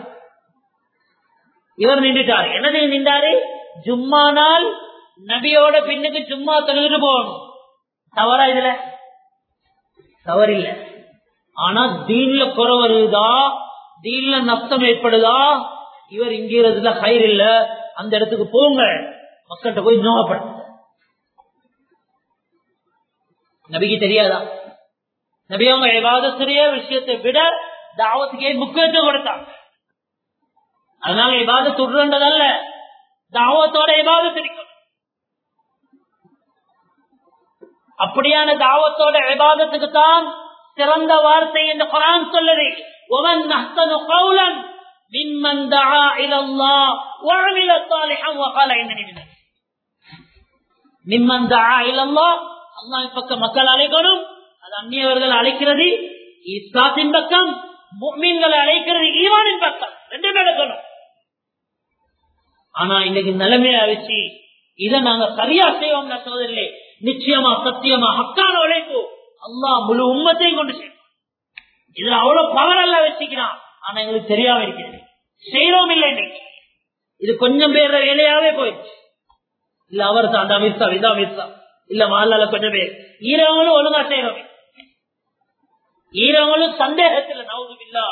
[SPEAKER 2] இவர் நின்றுட்டாரு என்னது நின்றாரு ஜும்மா நாள் நபியோட பின்னுக்கு ஜும்மா தொழுகிட்டு போகணும் தவறா இதுல தவறில்ல ஆனா தீன்ல குறை வருதா தீன்ல நஷ்டம் ஏற்படுதா இவர் இங்கிறதுல கயிறு இல்ல அந்த இடத்துக்கு போங்க மக்கள்கிட்ட போய் நோகப்படும் நபிக்கு தெரியாதா நபி அவங்க விவாதத்துடைய விஷயத்தை விட தாவத்துக்கே முக்கியத்துவம் கொடுத்தாங்க அதனால விவாத சொல்றதல்ல தாவத்தோட விவாதம் இருக்கும் அப்படியான தாவத்தோட விவாதத்துக்கு தான் சிறந்த வார்த்தை என்று குரான் சொல்லுது ஒவன் நஷ்டனு கவுலன் ممن دعا الى الله وعمل صالحا وقال انني من ممن دعا الى الله அல்லாஹ் பக்கம் மக்கள் அழைக்கணும் அது அந்நியவர்கள் அழைக்கிறது இஸ்லாத்தின் பக்கம் முக்மீன்களை அழைக்கிறது ஈவானின் பக்கம் ரெண்டு நடக்கணும் ஆனா இன்னைக்கு நிலைமையை வச்சு இதை நாங்க சரியா செய்வோம் சோதரிலே நிச்சயமா சத்தியமா ஹக்கான உழைப்பு அல்லாஹ் முழு உண்மத்தையும் கொண்டு செய்வோம் இதுல அவ்வளவு பவர் எல்லாம் வச்சுக்கிறான் ஆனா எங்களுக்கு தெரியாம இருக்கிறது செய்யறோம் இல்லை இன்னைக்கு இது கொஞ்சம் பேர் வேலையாவே போயிடுச்சு இல்ல அவர் தான் அந்த அமித்ஷா இது அமித்ஷா இல்ல மாலால கொஞ்சம் பேர் ஈரவங்களும் ஒழுங்கா செய்யறோம் ஈரவங்களும் சந்தேகத்தில் நவுது பில்லா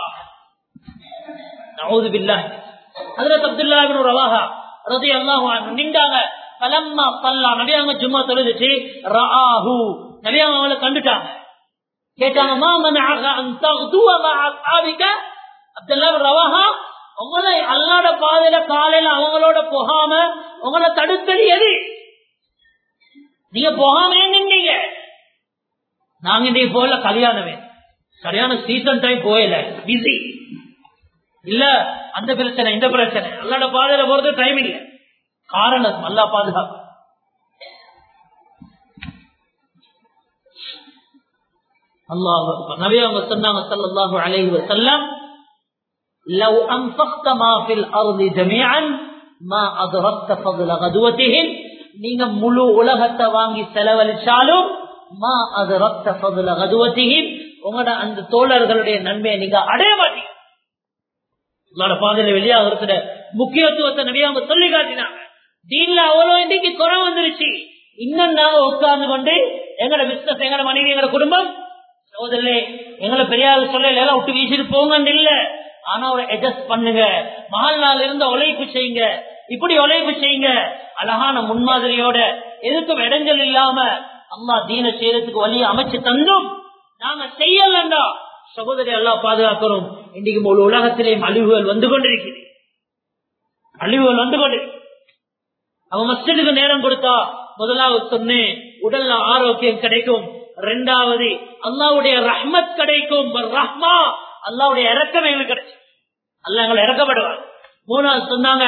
[SPEAKER 2] நவுது பில்லா அதுல அப்துல்லா ரவாஹா ரதி அல்லாஹ் நின்றாங்க பலம்மா பல்லா நபியாங்க சும்மா தொழுதுச்சு ராஹு நபியாங்க அவங்கள கண்டுட்டாங்க கேட்டாங்க மாமனாக அந்த அப்துல்லா ரவாஹா உங்களை அல்லாட பாதையில காலையில அவங்களோட போகாம உங்களை தடுத்தது எது நீங்க போகாம நின்றீங்க நாங்க இன்னைக்கு போகல கல்யாணமே கல்யாண சீசன் டைம் போயல பிஸி இல்ல அந்த பிரச்சனை இந்த பிரச்சனை அல்லாட பாதையில போறது டைம் இல்ல காரணம் அல்லா பாதுகாப்பு அல்லாஹ் நபி அவங்க சொன்னாங்க சல்லல்லாஹு அலைஹி வஸல்லம் لو أنفقت ما في الأرض جميعا ما أدركت فضل غدوتهم நீங்க முழு உலகத்தை வாங்கி செலவழிச்சாலும் மா அது ரத்த பதுல கதுவத்தையும் உங்களோட அந்த தோழர்களுடைய நன்மையை நீங்க அடைய மாட்டீங்க உங்களோட பாதையில வெளியாகிறதுல முக்கியத்துவத்தை நபி அவங்க சொல்லி காட்டினாங்க தீன்ல அவ்வளவு இன்னைக்கு குறை வந்துருச்சு இன்னும் நாங்க உட்கார்ந்து கொண்டு எங்களோட பிசினஸ் எங்களோட மனைவி எங்களோட குடும்பம் சோதரிலே எங்களை பெரியார் சொல்ல எல்லாம் விட்டு வீசிட்டு போங்கன்னு இல்ல ஆனா ஒரு அட்ஜஸ்ட் பண்ணுங்க மகள் நாள் இருந்த உழைப்பு செய்யுங்க இப்படி உழைப்பு செய்யுங்க அழகான முன்மாதிரியோட எதுக்கும் இடைஞ்சல் இல்லாம அம்மா தீன செய்யறதுக்கு வழியை அமைச்சு தந்தும் நாங்க செய்யலண்டா சகோதரி எல்லாம் பாதுகாக்கிறோம் இன்னைக்கு ஒரு உலகத்திலேயும் அழிவுகள் வந்து கொண்டிருக்கிறது அழிவுகள் வந்து கொண்டு அவன் மஸ்ஜிதுக்கு நேரம் கொடுத்தா முதலாவது சொன்னேன் உடல்ல ஆரோக்கியம் கிடைக்கும் ரெண்டாவது அல்லாவுடைய ரஹ்மத் கிடைக்கும் ரஹ்மா அல்லாவுடைய இறக்கம் எங்களுக்கு கிடைச்சு அல்ல எங்களை இறக்கப்படுவார் மூணாவது சொன்னாங்க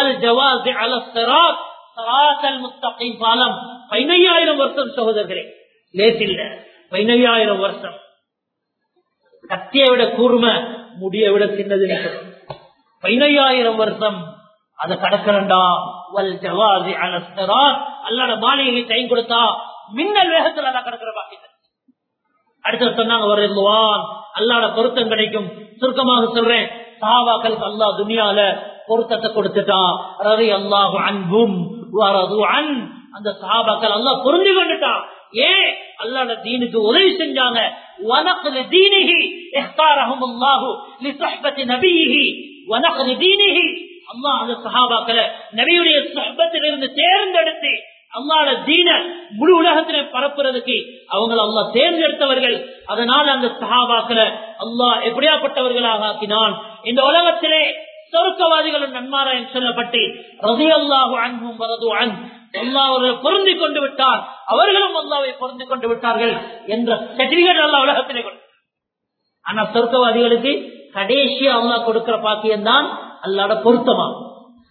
[SPEAKER 2] பாலம் பதினையாயிரம் வருஷம் சகோதரர்களே லேசில்ல பதினையாயிரம் வருஷம் கத்தியை விட கூர்மை முடிய விட சின்னது பதினையாயிரம் வருஷம் அதை கடக்கிறண்டா வல் ஜவாசி அலஸ்தராத் அல்லாட மாளிகை டைம் கொடுத்தா மின்னல் வேகத்துல தான் கடக்கிற பாக்கியத்தை அடுத்து சொன்னாங்க வருவான் அல்லாட பொருத்தம் கிடைக்கும் சுருக்கமாக சொல்றேன் சாவாக்களுக்கு அல்லா துனியால பொருத்தத்தை கொடுத்துட்டான் ரவி அல்லாஹு அன்பும் வரது அன் அந்த சஹாபாக்கள் அல்லாஹ் புரிஞ்சு கொண்டுட்டான் ஏன் அல்லாஹ் தீனுக்கு உதவி செஞ்சாங்க வனக்து தீனிஹி இஹ்தாரஹும் அல்லாஹு லிஸஹ்பத்தி நபியிஹி வனக்து தீனிஹி அல்லாஹ் அந்த சஹாபாக்களை நபியுடைய சுஹபத்திலிருந்து தேர்ந்தெடுத்து அல்லாட தீன முழு உலகத்திலே பரப்புறதுக்கு அவங்களை அல்லாஹ் தேர்ந்தெடுத்தவர்கள் அதனால அந்த சஹாபாக்களை அல்லாஹ் எப்படியாப்பட்டவர்களாக ஆக்கினான் இந்த உலகத்திலே சொர்க்கவாதிகளும் நன்மாராயம் சொல்லப்பட்டு ரதி அல்லாஹு அன்பும் வரது அன் அல்லாஹ் அவர்கள் பொருந்தி கொண்டு விட்டார் அவர்களும் அல்லாவை பொருந்தி கொண்டு விட்டார்கள் என்ற சர்டிபிகேட் அல்லாஹ் உலகத்திலே கொண்டு ஆனா சொர்க்கவாதிகளுக்கு கடைசியா அல்லாஹ் கொடுக்கிற பாக்கியம் தான் அல்லாட பொருத்தமாகும்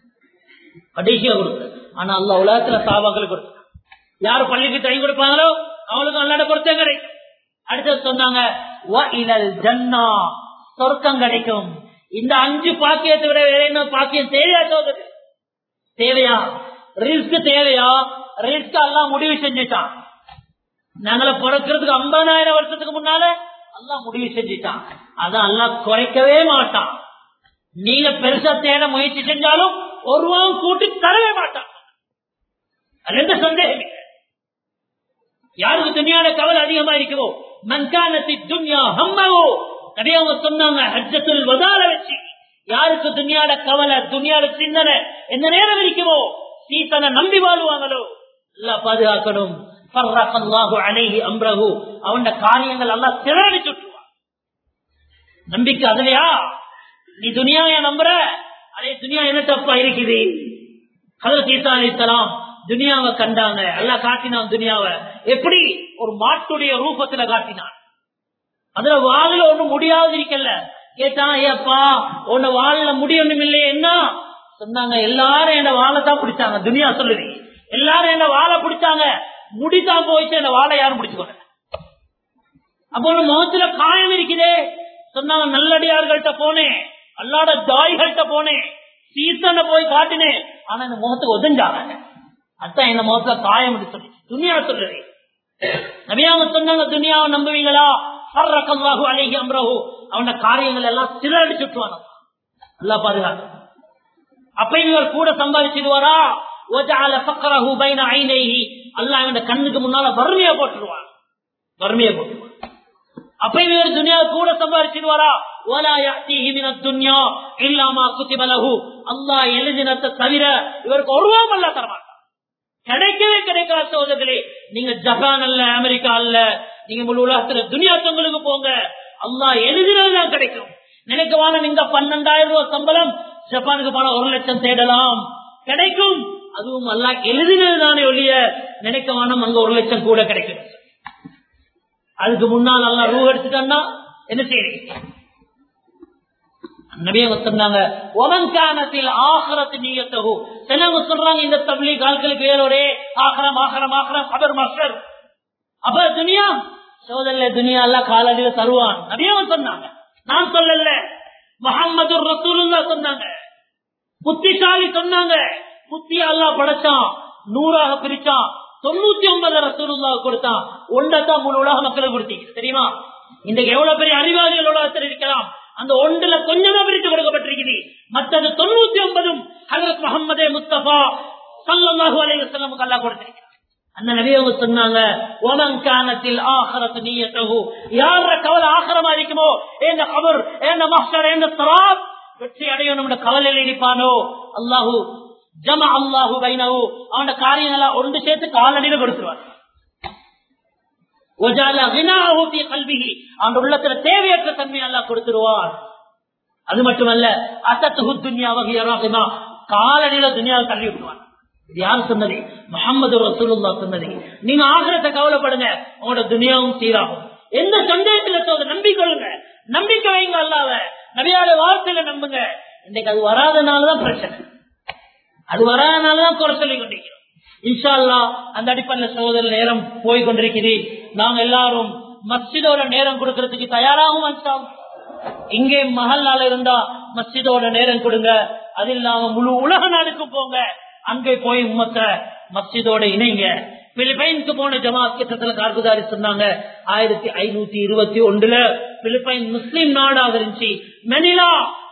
[SPEAKER 2] கடைசியா கொடுக்குற ஆனா அல்லா உலகத்துல சாபாக்களுக்கு கொடுக்க யாரு பள்ளிக்கு தனி கொடுப்பாங்களோ அவங்களுக்கு அல்லாட பொருத்தம் கிடைக்கும் அடுத்தது சொன்னாங்க "வ இலல் ஜன்னா சொர்க்கம் கிடைக்கும் இந்த அஞ்சு பாக்கியத்தை விட வேற என்ன பாக்கியம் தேவையா சோதரி தேவையா ரிஸ்க் தேவையா ரிஸ்க் எல்லாம் முடிவு செஞ்சுட்டான் நாங்கள பிறக்கிறதுக்கு ஐம்பதாயிரம் வருஷத்துக்கு முன்னால எல்லாம் முடிவு செஞ்சுட்டான் அதான் எல்லாம் குறைக்கவே மாட்டான் நீங்க பெருசா தேட முயற்சி செஞ்சாலும் ஒருவன் கூட்டி தரவே மாட்டான் அது எந்த சந்தேகம் இல்லை. யாருக்கு துணியாட கவலை அதிகமா இருக்குவோ மன்கானத்தி துன்யா ஹம்மவோ கடையவங்க சொன்னாங்க ஹஜ்ஜத்துல் வதால வச்சு யாருக்கு துணியாட கவலை துணியாட சிந்தனை எந்த நேரம் இருக்குவோ சீத்தனை நம்பி வாழ்வாங்களோ எல்லாம் பாதுகாக்கணும் ஃபர்ரகல்லாஹு அலைஹி அம்ரஹு அவன் காரியங்கள் எல்லாம் திரடி சுட்டுவான் நம்பிக்கை அதுலயா நீ துனியாவை நம்புற அதே துனியா என்ன தப்பா இருக்குது ஹதரத் ஈசா அலிஸ்லாம் துனியாவை கண்டாங்க எல்லாம் காட்டினான் துனியாவை எப்படி ஒரு மாட்டுடைய ரூபத்துல காட்டினான் அதுல வாழல ஒண்ணும் முடியாது இருக்கல கேட்டான் ஏப்பா உன்ன வாழல முடியணும் இல்லையே என்ன சொன்னாங்க எல்லாரும் என்ன வாழைத்தான் பிடிச்சாங்க துனியா சொல்லுது எல்லாரும் என்ன வாழை பிடிச்சாங்க முடிதான் போயிட்டு என்ன வாழை யாரும் பிடிச்சுக்கோங்க அப்போ உன் முகத்துல காயம் இருக்குதே சொன்னாங்க நல்லடியார்கள்ட்ட போனேன் அல்லாட தாய்கள்கிட்ட போனேன் சீசனை போய் காட்டினேன் ஆனா இந்த முகத்துக்கு உதஞ்சாங்க அதான் இந்த முகத்துல காயம் சொல்லி துணியா சொல்லுது நபியாங்க சொன்னாங்க துனியாவை நம்புவீங்களா ஃபர்ரகல்லாஹு அலைஹி அம்ரஹு அவன காரியங்கள் எல்லாம் சிலரடி சுட்டுவானோ நல்லா பாதுகாக்க அப்ப இவர் கூட சம்பாதிச்சிடுவாரா وجعل فقره بين عينيه அல்லாஹ் இவன் கண்ணுக்கு முன்னால வறுமையா போட்டுருவான் வறுமையா போட்டுருவான் அப்ப இவர் துனியா கூட சம்பாதிச்சிடுவாரா ولا ياتيه من الدنيا الا ما كتب له அல்லாஹ் எழுதினத்தை தவிர இவருக்கு ஒருவாம் அல்ல தரமாட்டான் கிடைக்கவே கிடைக்காத சோதர்களே நீங்க ஜப்பான் அல்ல அமெரிக்கா அல்ல நீங்க முழு உலகத்துல துனியா தொங்கலுக்கு போங்க அல்லாஹ் எழுதினதுதான் கிடைக்கும் நினைக்கவான நீங்க பன்னெண்டாயிரம் ரூபாய் சம்பளம் ஜப்பானுக்கு போன ஒரு லட்சம் தேடலாம் கிடைக்கும் அதுவும் அல்லா எழுதினதுதானே ஒழிய நினைக்கவானம் அங்க ஒரு லட்சம் கூட கிடைக்கும் அதுக்கு முன்னால் நல்லா ரூ எடுத்துட்டா என்ன செய்யறீங்க நபியங்க சொன்னாங்க ஒமன்கானத்தில் ஆகரத்து நீயத்தகு சிலவங்க சொல்றாங்க இந்த தபிலி கால்களுக்கு வேறொரே ஆகரம் ஆகரம் ஆகரம் கபர் மஸ்டர் அப்ப துனியா சோதல்ல துனியா எல்லாம் காலடியில தருவான் நபியங்க சொன்னாங்க நான் சொல்லல முகமது ரசூலுல்லா சொன்னாங்க புத்திசாலி சொன்னாங்க புத்தி அல்லா படைச்சான் நூறாக பிரிச்சான் தொண்ணூத்தி ஒன்பது ரசூலுல்லா கொடுத்தான் ஒன்றதான் முழு உலக மக்களுக்கு கொடுத்தீங்க தெரியுமா இன்றைக்கு எவ்வளவு பெரிய அறிவாளிகள் உலகத்தில் இருக்கலாம் அந்த ஒன்றுல கொஞ்சமா பிரித்து கொடுக்கப்பட்டிருக்குது மற்றது தொண்ணூத்தி ஒன்பதும் ஹசரத் முகமதே முஸ்தபா சல்லாஹூ அலைஹி வஸல்லம் அல்லா கொடுத்திருக்கிறார் அந்த நபியவங்க சொன்னாங்க ஓலங்கானத்தில் ஆகரத்து நீயத்தகு யார கவலை ஆகரமா இருக்குமோ ஏந்த கபர் ஏந்த மஹர் ஏந்த சராப் வெற்றி அடையும் நம்முடைய கவலையில் இருப்பானோ அல்லாஹு ஜம அல்லாஹு பைனவு அவன காரியங்களா ஒன்று சேர்த்து காலடியில கொடுத்துருவார் அவன் உள்ளத்துல தேவையற்ற தன்மை எல்லாம் கொடுத்துருவார் அது மட்டுமல்ல அசத்து துன்யா வகையா காலடியில துனியாவை தள்ளி விடுவான் இது யாரு சொன்னது முகமது ரசூலுல்லா சொன்னது நீங்க ஆகிரத்தை கவலைப்படுங்க உங்களோட துனியாவும் சீராகும் எந்த சந்தேகத்துல சோத நம்பிக்கொள்ளுங்க நம்பிக்கை வைங்க அல்லாத நபியால வார்த்தையில நம்புங்க இன்னைக்கு அது வராதனாலதான் பிரச்சனை அது வராதனாலதான் குறை சொல்லி கொண்டிருக்கிறோம் இன்ஷா அல்லா அந்த அடிப்படையில் சகோதர நேரம் போய் கொண்டிருக்குது நாங்க எல்லாரும் மஸ்ஜிதோட நேரம் கொடுக்கறதுக்கு தயாராகும் இங்கே மஹல்லால இருந்தா மஸ்ஜிதோட நேரம் கொடுங்க அது இல்லாம முழு உலக நாடுக்கு போங்க அங்கே போய் உமத்த மஸ்ஜிதோட இணைங்க பிலிப்பைன்ஸுக்கு போன ஜமாத் கிட்டத்துல கார்குதாரி சொன்னாங்க ஆயிரத்தி ஐநூத்தி இருபத்தி ஒன்றுல பிலிப்பைன் முஸ்லீம் நாடாக இருந்துச்சு மெனிலா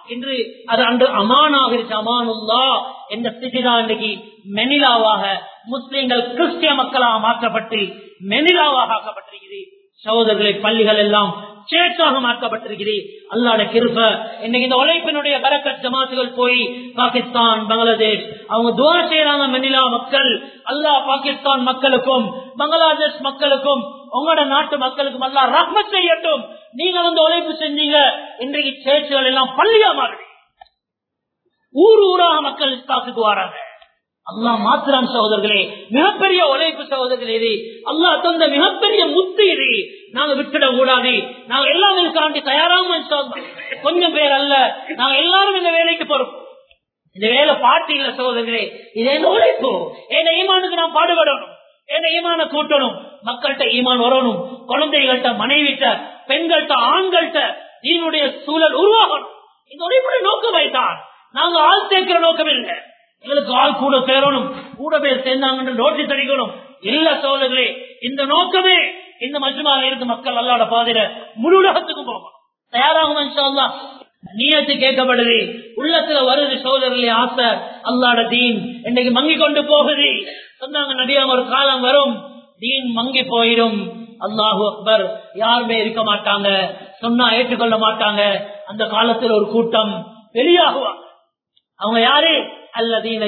[SPEAKER 2] இன்று அது அன்று அமானாக இருக்கு அமானுல்லா என்ற ஸ்திதிதான் இன்றைக்கு மெனிலாவாக முஸ்லிம்கள் கிறிஸ்டிய மக்களாக மாற்றப்பட்டு மெனிலாவாக ஆக்கப்பட்டிருக்கிறது சகோதரர்களை பள்ளிகள் எல்லாம் சேற்றாக மாற்றப்பட்டிருக்கிறது அல்லாட கிருப்ப இன்னைக்கு இந்த உழைப்பினுடைய பரக்கத் ஜமாத்துகள் போய் பாகிஸ்தான் பங்களாதேஷ் அவங்க துவா செய்யறாங்க மெனிலா மக்கள் அல்லாஹ் பாகிஸ்தான் மக்களுக்கும் பங்களாதேஷ் மக்களுக்கும் உங்களோட நாட்டு மக்களுக்கும் அல்லா ரஹ்மத் செய்யட்டும் நீங்க வந்து உழைப்பு செஞ்சீங்க இன்றைக்கு சேர்ச்சுகள் எல்லாம் பள்ளியா மாறுது ஊர் ஊராக மக்கள் காசுக்கு வராங்க அல்லாஹ் மாத்திரம் சகோதரர்களே மிகப்பெரிய உழைப்பு சகோதரர்களே இது அல்லாஹ் தந்த மிகப்பெரிய முத்து இது நாங்க விட்டுட கூடாது நாங்க எல்லாம் இதுக்காண்டி தயாராக கொஞ்சம் பேர் அல்ல நாங்க எல்லாரும் இந்த வேலைக்கு பொறுப்பு இந்த வேலை பாட்டு இல்ல சகோதரர்களே இது என்ன உழைப்பு என்ன ஈமானுக்கு நாம் பாடுபடணும் என்ன ஈமான கூட்டணும் மக்கள்கிட்ட ஈமான் வரணும் குழந்தைகள்கிட்ட மனைவிட்ட பெண்கள்கிட்ட ஆண்கள்கிட்ட தீனுடைய சூழல் உருவாகணும் இந்த உழைப்புடைய நோக்கம் வைத்தான் நாங்க ஆள் சேர்க்கிற நோக்கம் இல்லை எங்களுக்கு ஆள் கூட சேரணும் கூட பேர் சேர்ந்தாங்க நோட்டீஸ் அடிக்கணும் இல்ல சோழர்களே இந்த நோக்கமே இந்த மஜ்மால இருந்து மக்கள் அல்லாட பாதையில முழு உலகத்துக்கும் போகணும் தயாராகும் நீயத்து கேட்கப்படுது உள்ளத்துல வருது சோழர்களே ஆசை அல்லாட தீன் இன்னைக்கு மங்கி கொண்டு போகுது சொன்னாங்க நடிகாம ஒரு காலம் வரும் தீன் மங்கி போயிடும் அல்லாஹு அக்பர் யாருமே இருக்க மாட்டாங்க சொன்னா ஏற்றுக்கொள்ள மாட்டாங்க அந்த காலத்தில் ஒரு கூட்டம் வெளியாகுவாங்க அவங்க யாரு அல்லதீன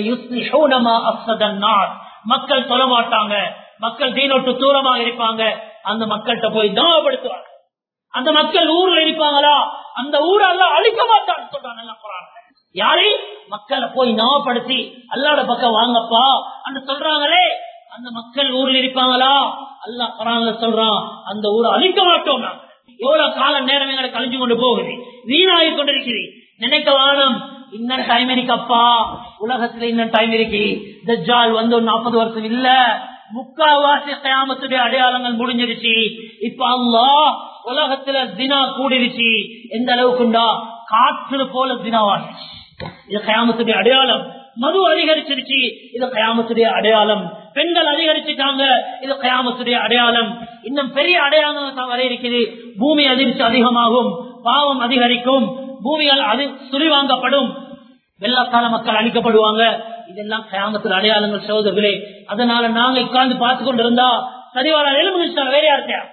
[SPEAKER 2] மக்கள் சொல்ல மாட்டாங்க மக்கள் தீனொட்டு தூரமாக இருப்பாங்க அந்த மக்கள்கிட்ட போய் தாவப்படுத்துவாங்க அந்த மக்கள் ஊர்ல இருப்பாங்களா அந்த ஊரெல்லாம் அழிக்க மாட்டான்னு சொல்றாங்க யாரை மக்களை போய் நவப்படுத்தி அல்லாட பக்கம் வாங்கப்பா அந்த சொல்றாங்களே அந்த மக்கள் ஊர்ல இருப்பாங்களா அல்லா குரான்ல சொல்றான் அந்த ஊரை அழிக்க மாட்டோம் நாங்க எவ்வளவு காலம் நேரம் எங்களை கழிஞ்சு கொண்டு போகுது வீணாகி கொண்டிருக்கிறேன் நினைக்க வானம் இன்னும் டைம் இருக்கப்பா உலகத்துல இன்னும் டைம் இருக்கு தஜ்ஜால் வந்து ஒரு நாற்பது வருஷம் இல்ல முக்காவாசி கயாமத்துடைய அடையாளங்கள் முடிஞ்சிருச்சு இப்ப அல்லா உலகத்துல தினா கூடிருச்சு எந்த அளவுக்குண்டா காற்று போல தினாவாகிடுச்சு இது கயாமத்துடைய அடையாளம் மது அதிகரிச்சிருச்சு இது கயாமத்துடைய அடையாளம் பெண்கள் அதிகரிச்சுட்டாங்க இது கயாமத்துடைய அடையாளம் இன்னும் பெரிய அடையாளம் வர இருக்குது பூமி அதிர்ச்சி அதிகமாகும் பாவம் அதிகரிக்கும் பூமிகள் அது சுழிவாங்கப்படும் வெள்ளக்கால மக்கள் அழிக்கப்படுவாங்க இதெல்லாம் கயாமத்தில் அடையாளங்கள் சோதர்களே அதனால நாங்க உட்கார்ந்து பார்த்து கொண்டு இருந்தா சரிவான எலும்பு வேறையா இருக்கேன்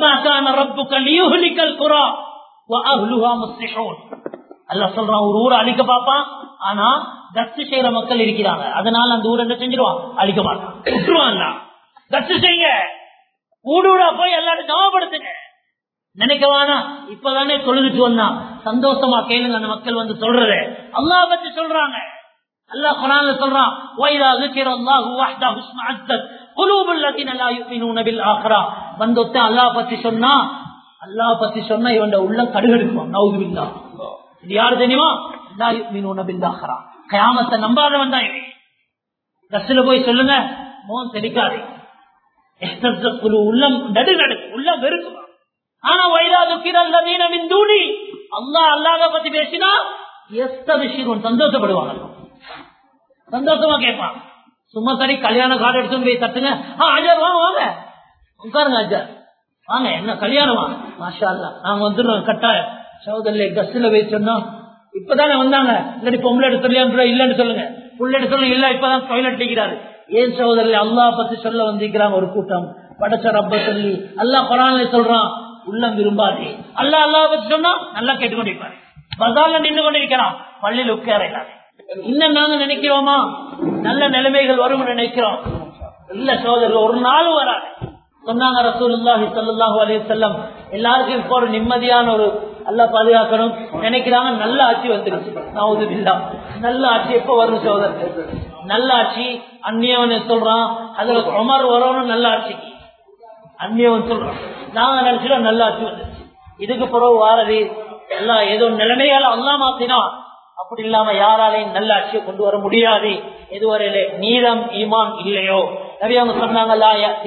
[SPEAKER 2] அல்ல சொல்றான் ஒரு ஊரை அழிக்க பார்ப்பான் ஆனா கட்சி செய்யற மக்கள் இருக்கிறாங்க அதனால அந்த ஊரை என்ன செஞ்சிருவான் அழிக்க மாட்டான் விட்டுருவான் கட்சி செய்யுங்க ஊடு ஊடா போய் எல்லாரும் ஞாபகப்படுத்துங்க நினைக்கவானா இப்பதானே தொழுதுட்டு வந்தா சந்தோஷமா கேளுங்க அந்த மக்கள் வந்து சொல்றது அல்லா பத்தி சொல்றாங்க அல்லாஹ் குரான்ல சொல்றான் வைரா ذكر الله وحده اسمعت قلوب الذين لا يؤمنون بالاخره வந்தொத்த அல்லாஹ் பத்தி சொன்னா அல்லாஹ் பத்தி சொன்னா இவன் உள்ளம் கடுகெடுக்கும் நவுது பில்லா இது யாரு தெரியுமா லா யுமினூன பில்லாஹ்ரா கயாமத்தை நம்பாதவன் தான் இவன் கஸ்ல போய் சொல்லுங்க மோன் தெளிக்காதே குழு உள்ளம் நடு நடு உள்ளம் வெறுக்குமா ஆனா வைராது கிரல்லதீனமின் தூணி அல்லா அல்லாத பத்தி பேசினா எஸ்த விஷயம் சந்தோஷப்படுவாங்க சந்தோஷமா கேட்பான் சும்மா சரி கல்யாண கார்டு எடுத்துன்னு போய் தட்டுங்க அஜர் வாங்க வாங்க உட்காருங்க அஜர் வாங்க என்ன கல்யாணம் வாங்க மாஷா அல்லா நாங்க வந்துடுறோம் கட்டாயம் சௌதரில் கஸ்ல போய் சொன்னோம் இப்பதானே வந்தாங்க இல்லாட்டி பொம்பளை எடுத்து இல்லன்னு சொல்லுங்க புள்ள எடுத்து இல்ல இப்பதான் டாய்லெட் அடிக்கிறாரு ஏன் சகோதரில் அல்லா பத்தி சொல்ல வந்திருக்கிறாங்க ஒரு கூட்டம் படைச்ச ரப்ப சொல்லி அல்லா குரான்ல சொல்றான் உள்ளம் விரும்பாதே அல்லா அல்லா பத்தி சொன்னா நல்லா கேட்டுக்கொண்டிருப்பாரு பசார்ல நின்று கொண்டிருக்கிறான் பள்ளியில் உட்கார இன்னும் நாங்க நினைக்கிறோமா நல்ல நிலைமைகள் வரும் நினைக்கிறோம் இல்ல சோதரர் ஒரு நாள் வராது சொன்னாங்க ரசூலுல்லாஹி ஸல்லல்லாஹு அலைஹி வஸல்லம் எல்லாருக்கும் இப்போ ஒரு நிம்மதியான ஒரு அல்ல பாதுகாக்கணும் நினைக்கிறாங்க நல்ல ஆட்சி வந்துருச்சு நவுது பில்லா நல்ல ஆட்சி எப்ப வரும் சோதரர் நல்ல ஆட்சி அந்நியவன் சொல்றான் அதுல உமர் வரணும் நல்ல ஆட்சிக்கு அந்நியவன் சொல்றான் நாங்க நினைச்சிடும் நல்ல ஆட்சி வந்துருச்சு இதுக்கு பிறகு வாரது எல்லாம் ஏதோ நிலைமையால அல்லா மாத்தினா அப்படி இல்லாம யாராலையும் நல்ல ஆட்சியை கொண்டு வர முடியாது இதுவரையில நீளம் ஈமான் இல்லையோ நபி அவங்க சொன்னாங்க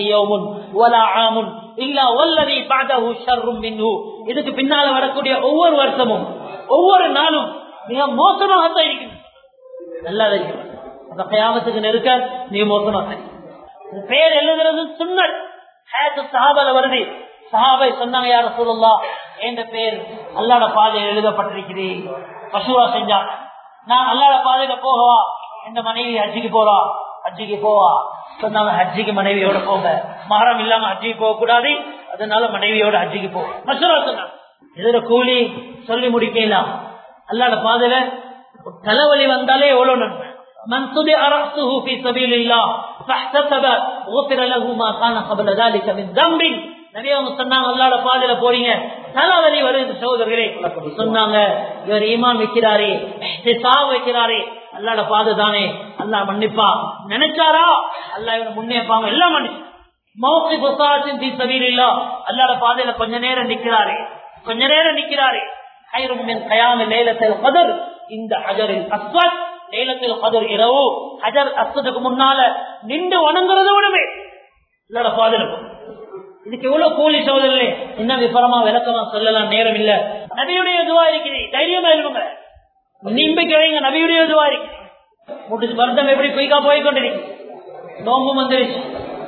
[SPEAKER 2] இதுக்கு பின்னால வரக்கூடிய ஒவ்வொரு வருஷமும் ஒவ்வொரு நாளும் மிக மோசமாகத்தான் இருக்கு நல்லா அந்த கயாமத்துக்கு நெருக்க மிக மோசமாக பேர் எழுதுறது சுண்ணல் சஹாபால வருது சஹாபை சொன்னாங்க யார சொல்லலாம் என்ற பேர் அல்லாட பாதையில் எழுதப்பட்டிருக்குது பசுவா செஞ்சாங்க நான் அல்லாட பாதையில போகவா எந்த மனைவி ஹஜ்ஜிக்கு போறா ஹஜ்ஜிக்கு போவா சொன்னாங்க ஹஜ்ஜிக்கு மனைவியோட போங்க மகரம் இல்லாம ஹஜ்ஜிக்கு போக கூடாது அதனால மனைவியோட ஹஜ்ஜிக்கு போ மசூரா சொன்னாங்க இதுல கூலி சொல்லி முடிக்கலாம் அல்லாட பாதையில தலைவலி வந்தாலே எவ்வளவு நன்மை من تبع رأسه في سبيل الله فاحتسب غفر له ما كان قبل ذلك من ذنب நபி அவங்க சொன்னாங்க அல்லாட பாதையில போறீங்க தலைவலி வருது சகோதரர்களே சொன்னாங்க இவர் ஈமான் வைக்கிறாரே வைக்கிறாரே அல்லாட பாதை தானே அல்லா மன்னிப்பா நினைச்சாரா அல்லா இவனை முன்னேப்பாங்க எல்லாம் மன்னிச்சு மௌத்தி புசாத்தின் தீ சபீல் இல்லா அல்லாட பாதையில கொஞ்ச நேரம் நிக்கிறாரே கொஞ்ச நேரம் நிக்கிறாரே கைருமின் கயாம லேலத்தில் கதர் இந்த அஜரில் அஸ்வத் லேலத்தில் கதர் இரவு அஜர் அஸ்வத்துக்கு முன்னால நின்று வணங்குறது உடனே அல்லாட பாதையில இதுக்கு எவ்வளவு கூலி சோதரிலே இன்னும் விபரமா விளக்கமா சொல்லலாம் நேரம் இல்ல நபியுடைய இதுவா இருக்குது தைரியமா இருங்க நம்பிக்கை வைங்க நபியுடைய இதுவா இருக்கு முடிச்சு வருத்தம் எப்படி குயிக்கா போய் கொண்டிருக்கு நோம்பு வந்துருச்சு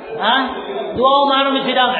[SPEAKER 2] துவாவும் ஆரம்பிச்சுட்டாங்க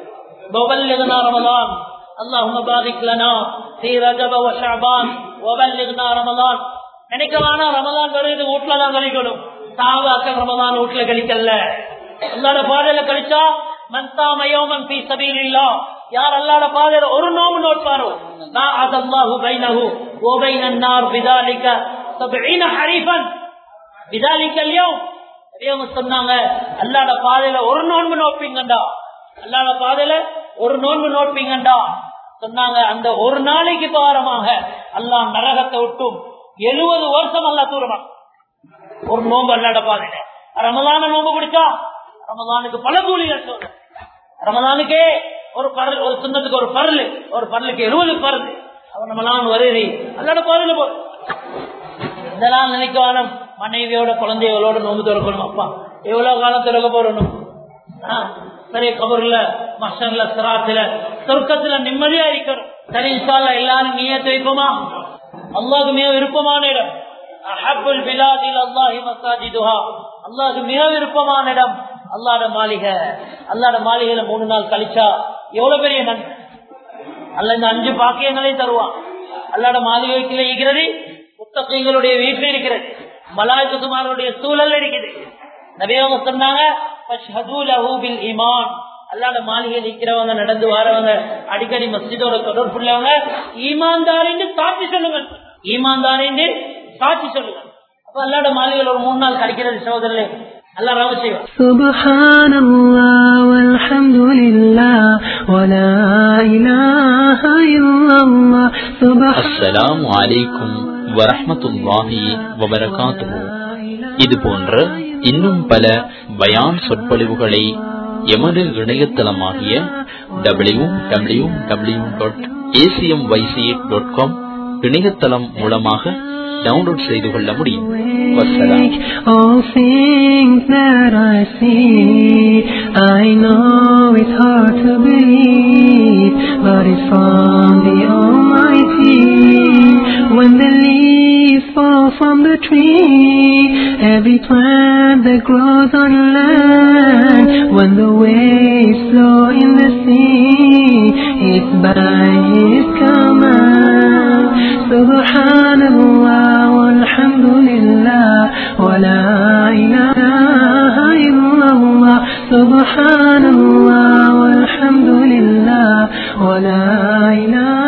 [SPEAKER 2] وبلغنا رمضان اللهم بارك لنا في رجب وشعبان وبلغنا رمضان நினைக்க வேணாம் ரமதான் வருது வீட்டுல தான் கழிக்கணும் சாவாக்கள் ரமதான் வீட்டுல கழிக்கல அல்லாட பாதையில கழிச்சா மன்தாமயோமன் பி சபீலில்லா யார் அல்லாட பாதையில ஒரு நோம்பு நோட்பாரோ நான் அதல்லாஹு பைனஹு ஓ பைனன்னார் பிதாலிக சபீன ஹரீஃபன் பிதாலிக அல்யௌம் பெரியவங்க சொன்னாங்க அல்லாட பாதையில ஒரு நோன்பு நோட்பீங்கண்டா அல்லாட பாதையில ஒரு நோன்பு நோட்பீங்கண்டா சொன்னாங்க அந்த ஒரு நாளைக்கு பாரமாக அல்லாஹ் நரகத்தை விட்டும் எழுபது வருஷம் அல்லா தூரமா ஒரு நோன்பு அல்லாட பாதையில ரமதான நோன்பு பிடிச்சா ரமதானுக்கு பல கூலிகள் சொல்ற ரமதானுக்கே ஒரு பரல் ஒரு சுண்ணத்துக்கு ஒரு பரல் ஒரு பரலுக்கு எழுபது பரல் அவன் ரமலான் வருது அல்லாட பாதையில போ இதெல்லாம் நினைக்காலம் மனைவியோட குழந்தைகளோட நோம்பு திறக்கணும் அப்பா எவ்வளவு காலம் திறக்க போறணும் சரி கபர்ல மஷன்ல சிராத்துல சொர்க்கத்துல நிம்மதியா இருக்கணும் சரி இன்ஷால்ல எல்லாரும் நீயத்து வைப்போமா அல்லாஹ்க்கு மிக விருப்பமான இடம் அஹப்புல் பிலாதில் அல்லாஹி மசாஜிதுஹா அல்லாஹ்க்கு மிக விருப்பமான இடம் அல்லாட மாளிகை அல்லாட மாளிகையில மூணு நாள் கழிச்சா எவ்வளவு பெரிய நன்மை அல்ல இந்த அஞ்சு பாக்கியங்களையும் தருவான் அல்லாட மாளிகைக்குள்ள இருக்கிறது புத்தகங்களுடைய வீட்டில் இருக்கிறது மலாய்க்குமாருடைய சூழல் இருக்குது நபியவங்க சொன்னாங்க ஈமான் அல்லாட மாளிகை நிக்கிறவங்க நடந்து வரவங்க அடிக்கடி மஸ்ஜிதோட தொடர்புள்ளவங்க ஈமான்தாரின்னு சாட்சி சொல்லுங்க ஈமான்தாரின்னு சாட்சி சொல்லுங்க அப்ப அல்லாட மாளிகையில் ஒரு மூணு நாள் கிடைக்கிறது சோதரில் அல்லா ரவ செய்வார்
[SPEAKER 3] سبحان الله والحمد لله ولا إله إلا الله سبحان
[SPEAKER 4] அஸ்ஸலாமு அலைக்கும் வரஹ்மத்துல்லாஹி வபரகாத்துஹு இது போன்ற இன்னும் பல பயான் சொற்பொழிவுகளை எமது இணையதளமாகிய W W W dot ACM YC dot com இணையதளம் மூலமாக டவுன்லோட் செய்து கொள்ள முடியும் வசலாம்
[SPEAKER 3] All things that I see, I know it's hard to believe, but it's from the Almighty. When the leaves fall from the tree, every plant that grows on land, when the waves flow in the sea, it's by His command. Subhanallah walhamdulillah wa la ilaha illallah. Subhanallah walhamdulillah wa la ilaha